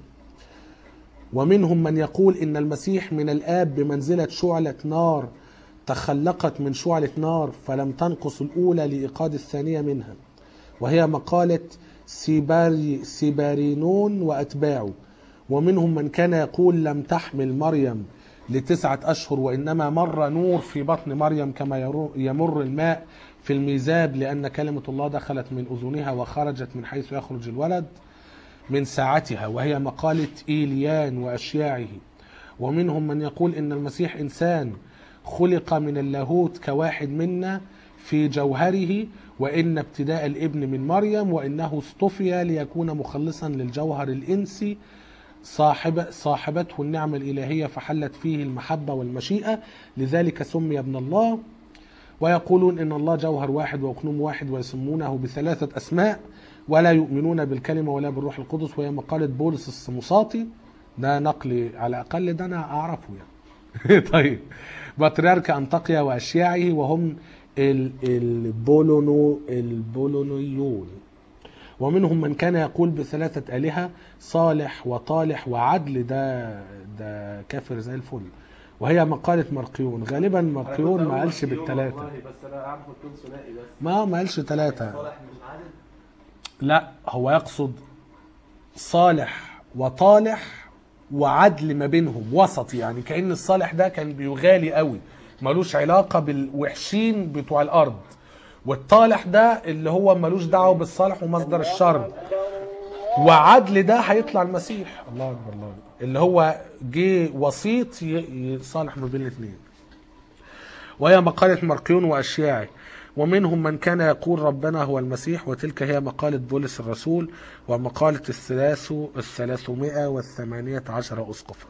ومنهم من يقول إن المسيح من الآب بمنزلة شعلة نار تخلقت من شعلة نار فلم تنقص الأولى لإيقاد الثانية منها وهي مقالة سيباري سيبارينون وأتباعه ومنهم من كان يقول لم تحمل مريم لتسعة أشهر وإنما مر نور في بطن مريم كما يرو- يمر الماء في الميزاب لأن كلمة الله دخلت من أذنها وخرجت من حيث يخرج الولد من ساعتها وهي مقالة إيليان وأشياعه ومنهم من يقول إن المسيح إنسان خلق من اللاهوت كواحد منا في جوهره وإن ابتداء الابن من مريم وإنه اصطفي ليكون مخلصا للجوهر الإنسي صاحب صاحبته النعمة الإلهية فحلت فيه المحبة والمشيئة لذلك سمي ابن الله ويقولون ان الله جوهر واحد واقنوم واحد ويسمونه بثلاثه اسماء ولا يؤمنون بالكلمه ولا بالروح القدس وهي مقاله بولس السموساطي ده نقل على الاقل ده انا اعرفه يعني طيب بطريرك انطاكيا واشياعه وهم ال- البولونو البولونيون ومنهم من كان يقول بثلاثة آلهة صالح وطالح وعدل ده ده كافر زي الفل وهي مقالة مرقيون غالبا مرقيون ما قالش بالثلاثة والله بس انا اعرف مكتوب ثنائي بس ما ما قالش ثلاثة صالح مش عادل لا هو يقصد صالح وطالح وعدل ما بينهم وسط يعني كأن الصالح ده كان بيغالي قوي ملوش علاقة بالوحشين بتوع الأرض والطالح ده اللي هو ملوش دعوة بالصالح ومصدر الشر وعدل ده هيطلع المسيح الله أكبر الله أكبر. اللي هو جه وسيط ي- يصالح ما بين الاثنين وهي مقالة مرقيون وأشياعي ومنهم من كان يقول ربنا هو المسيح وتلك هي مقالة بولس الرسول ومقالة الثلاث الثلاثمائة والثمانية عشر أسقفا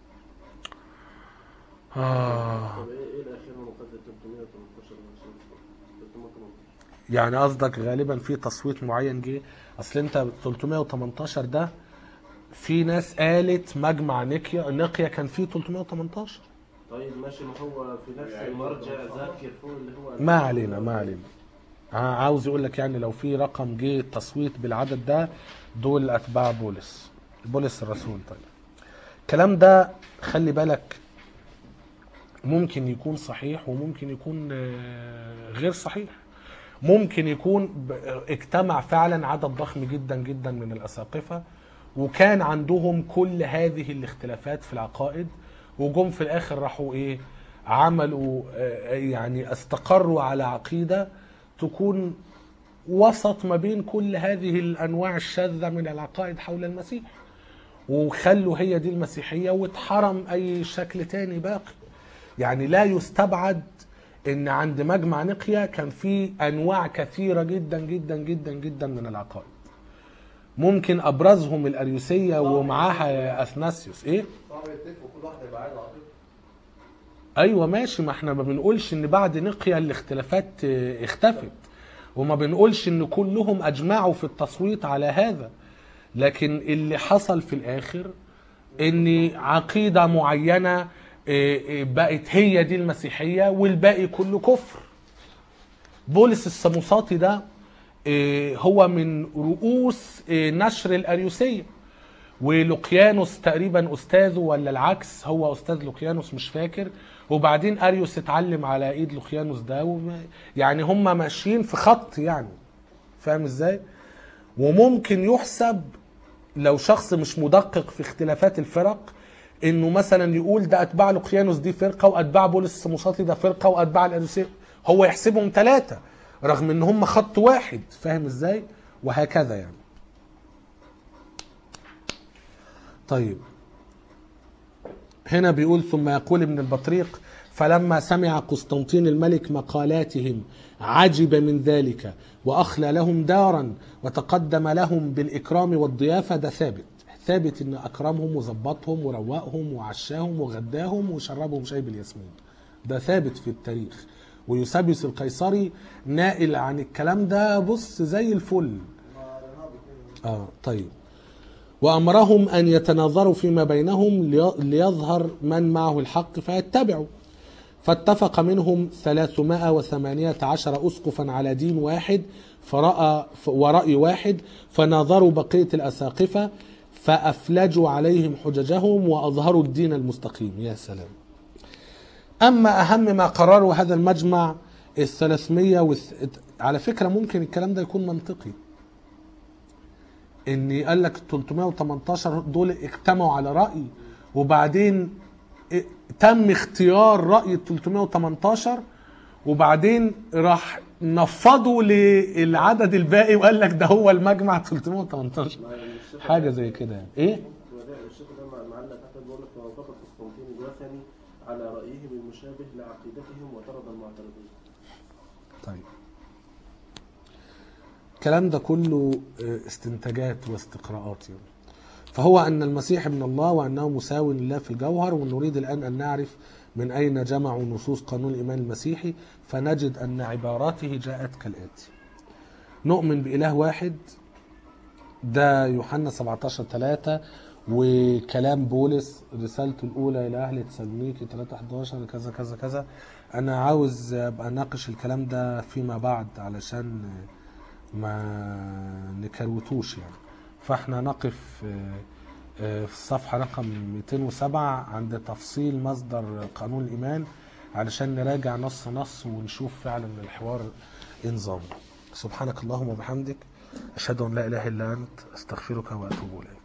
آه. طب ايه ايه الاخير مقدم 318 318 يعني قصدك غالبا في تصويت معين جه اصل انت 318 ده في ناس قالت مجمع نيكيا نيقيا كان فيه 318 طيب ماشي ما هو في نفس المرجع ذاكر فوق اللي هو ما علينا ما علينا ع- عاوز يقول لك يعني لو في رقم جه تصويت بالعدد ده دول اتباع بولس بولس الرسول طيب الكلام ده خلي بالك ممكن يكون صحيح وممكن يكون آه، غير صحيح ممكن يكون ب- اجتمع فعلا عدد ضخم جدا جدا من الاساقفه وكان عندهم كل هذه الاختلافات في العقائد وجم في الاخر راحوا ايه عملوا آه، يعني استقروا على عقيده تكون وسط ما بين كل هذه الانواع الشاذه من العقائد حول المسيح وخلوا هي دي المسيحيه واتحرم اي شكل تاني باقي يعني لا يستبعد ان عند مجمع نقيا كان في انواع كثيره جدا جدا جدا جدا من العقائد ممكن ابرزهم الاريوسيه ومعاها اثناسيوس ايه صعب يتفقوا كل واحد يبقى عايز عقيده ايوه ماشي ما احنا ما بنقولش ان بعد نقيا الاختلافات اه، اختفت وما بنقولش ان كلهم اجمعوا في التصويت على هذا لكن اللي حصل في الاخر ان عقيده معينه اه، اه، بقت هي دي المسيحيه والباقي كله كفر بولس السموساطي ده اه، هو من رؤوس اه، نشر الاريوسيه ولوقيانوس تقريبا استاذه ولا العكس هو استاذ لوقيانوس مش فاكر وبعدين اريوس اتعلم على ايد لوقيانوس ده وما يعني هم ماشيين في خط يعني فاهم ازاي وممكن يحسب لو شخص مش مدقق في اختلافات الفرق انه مثلا يقول ده اتباع لوقيانوس دي فرقه واتباع بولس السموساطي ده فرقه واتباع الاريوسيه هو يحسبهم ثلاثه رغم ان هم خط واحد فاهم ازاي وهكذا يعني طيب هنا بيقول ثم يقول ابن البطريق فلما سمع قسطنطين الملك مقالاتهم عجب من ذلك واخلى لهم دارا وتقدم لهم بالاكرام والضيافه ده ثابت ثابت ان اكرمهم وظبطهم وروقهم وعشاهم وغداهم وشربهم شاي بالياسمين ده ثابت في التاريخ ويوسابيوس القيصري نائل عن الكلام ده بص زي الفل اه طيب وأمرهم أن يتناظروا فيما بينهم لي- ليظهر من معه الحق فيتبعوا فاتفق منهم 318 أسقفا على دين واحد فرأى ورأي واحد فناظروا بقية الأساقفة فأفلجوا عليهم حججهم وأظهروا الدين المستقيم يا سلام أما أهم ما قرروا هذا المجمع الثلاثمية والث... على فكرة ممكن الكلام ده يكون منطقي ان قال لك 318 دول اجتمعوا على راي وبعدين ا- تم اختيار راي ال 318 وبعدين راح نفضوا للعدد الباقي وقال لك ده هو المجمع 318 حاجه زي كده يعني ايه الشيخ ده مع- معلق تحت بيقول لك ووافق قسطنطين الوثني على رايهم المشابه لعقيدتهم وطرد المعترضين طيب الكلام ده كله آه، استنتاجات واستقراءات يعني. فهو أن المسيح ابن الله وأنه مساو لله في الجوهر ونريد الآن أن نعرف من أين جمعوا نصوص قانون الإيمان المسيحي فنجد أن عباراته جاءت كالآتي نؤمن بإله واحد ده يوحنا 17 3 وكلام بولس رسالته الأولى إلى أهل تسالونيكي 3 11 كذا كذا كذا أنا عاوز أبقى أناقش الكلام ده فيما بعد علشان ما نكروتوش يعني فاحنا نقف آه، آه، في الصفحة رقم 207 عند تفصيل مصدر قانون الإيمان علشان نراجع نص نص ونشوف فعلا الحوار إيه نظامه سبحانك اللهم وبحمدك أشهد أن لا إله إلا أنت أستغفرك وأتوب إليك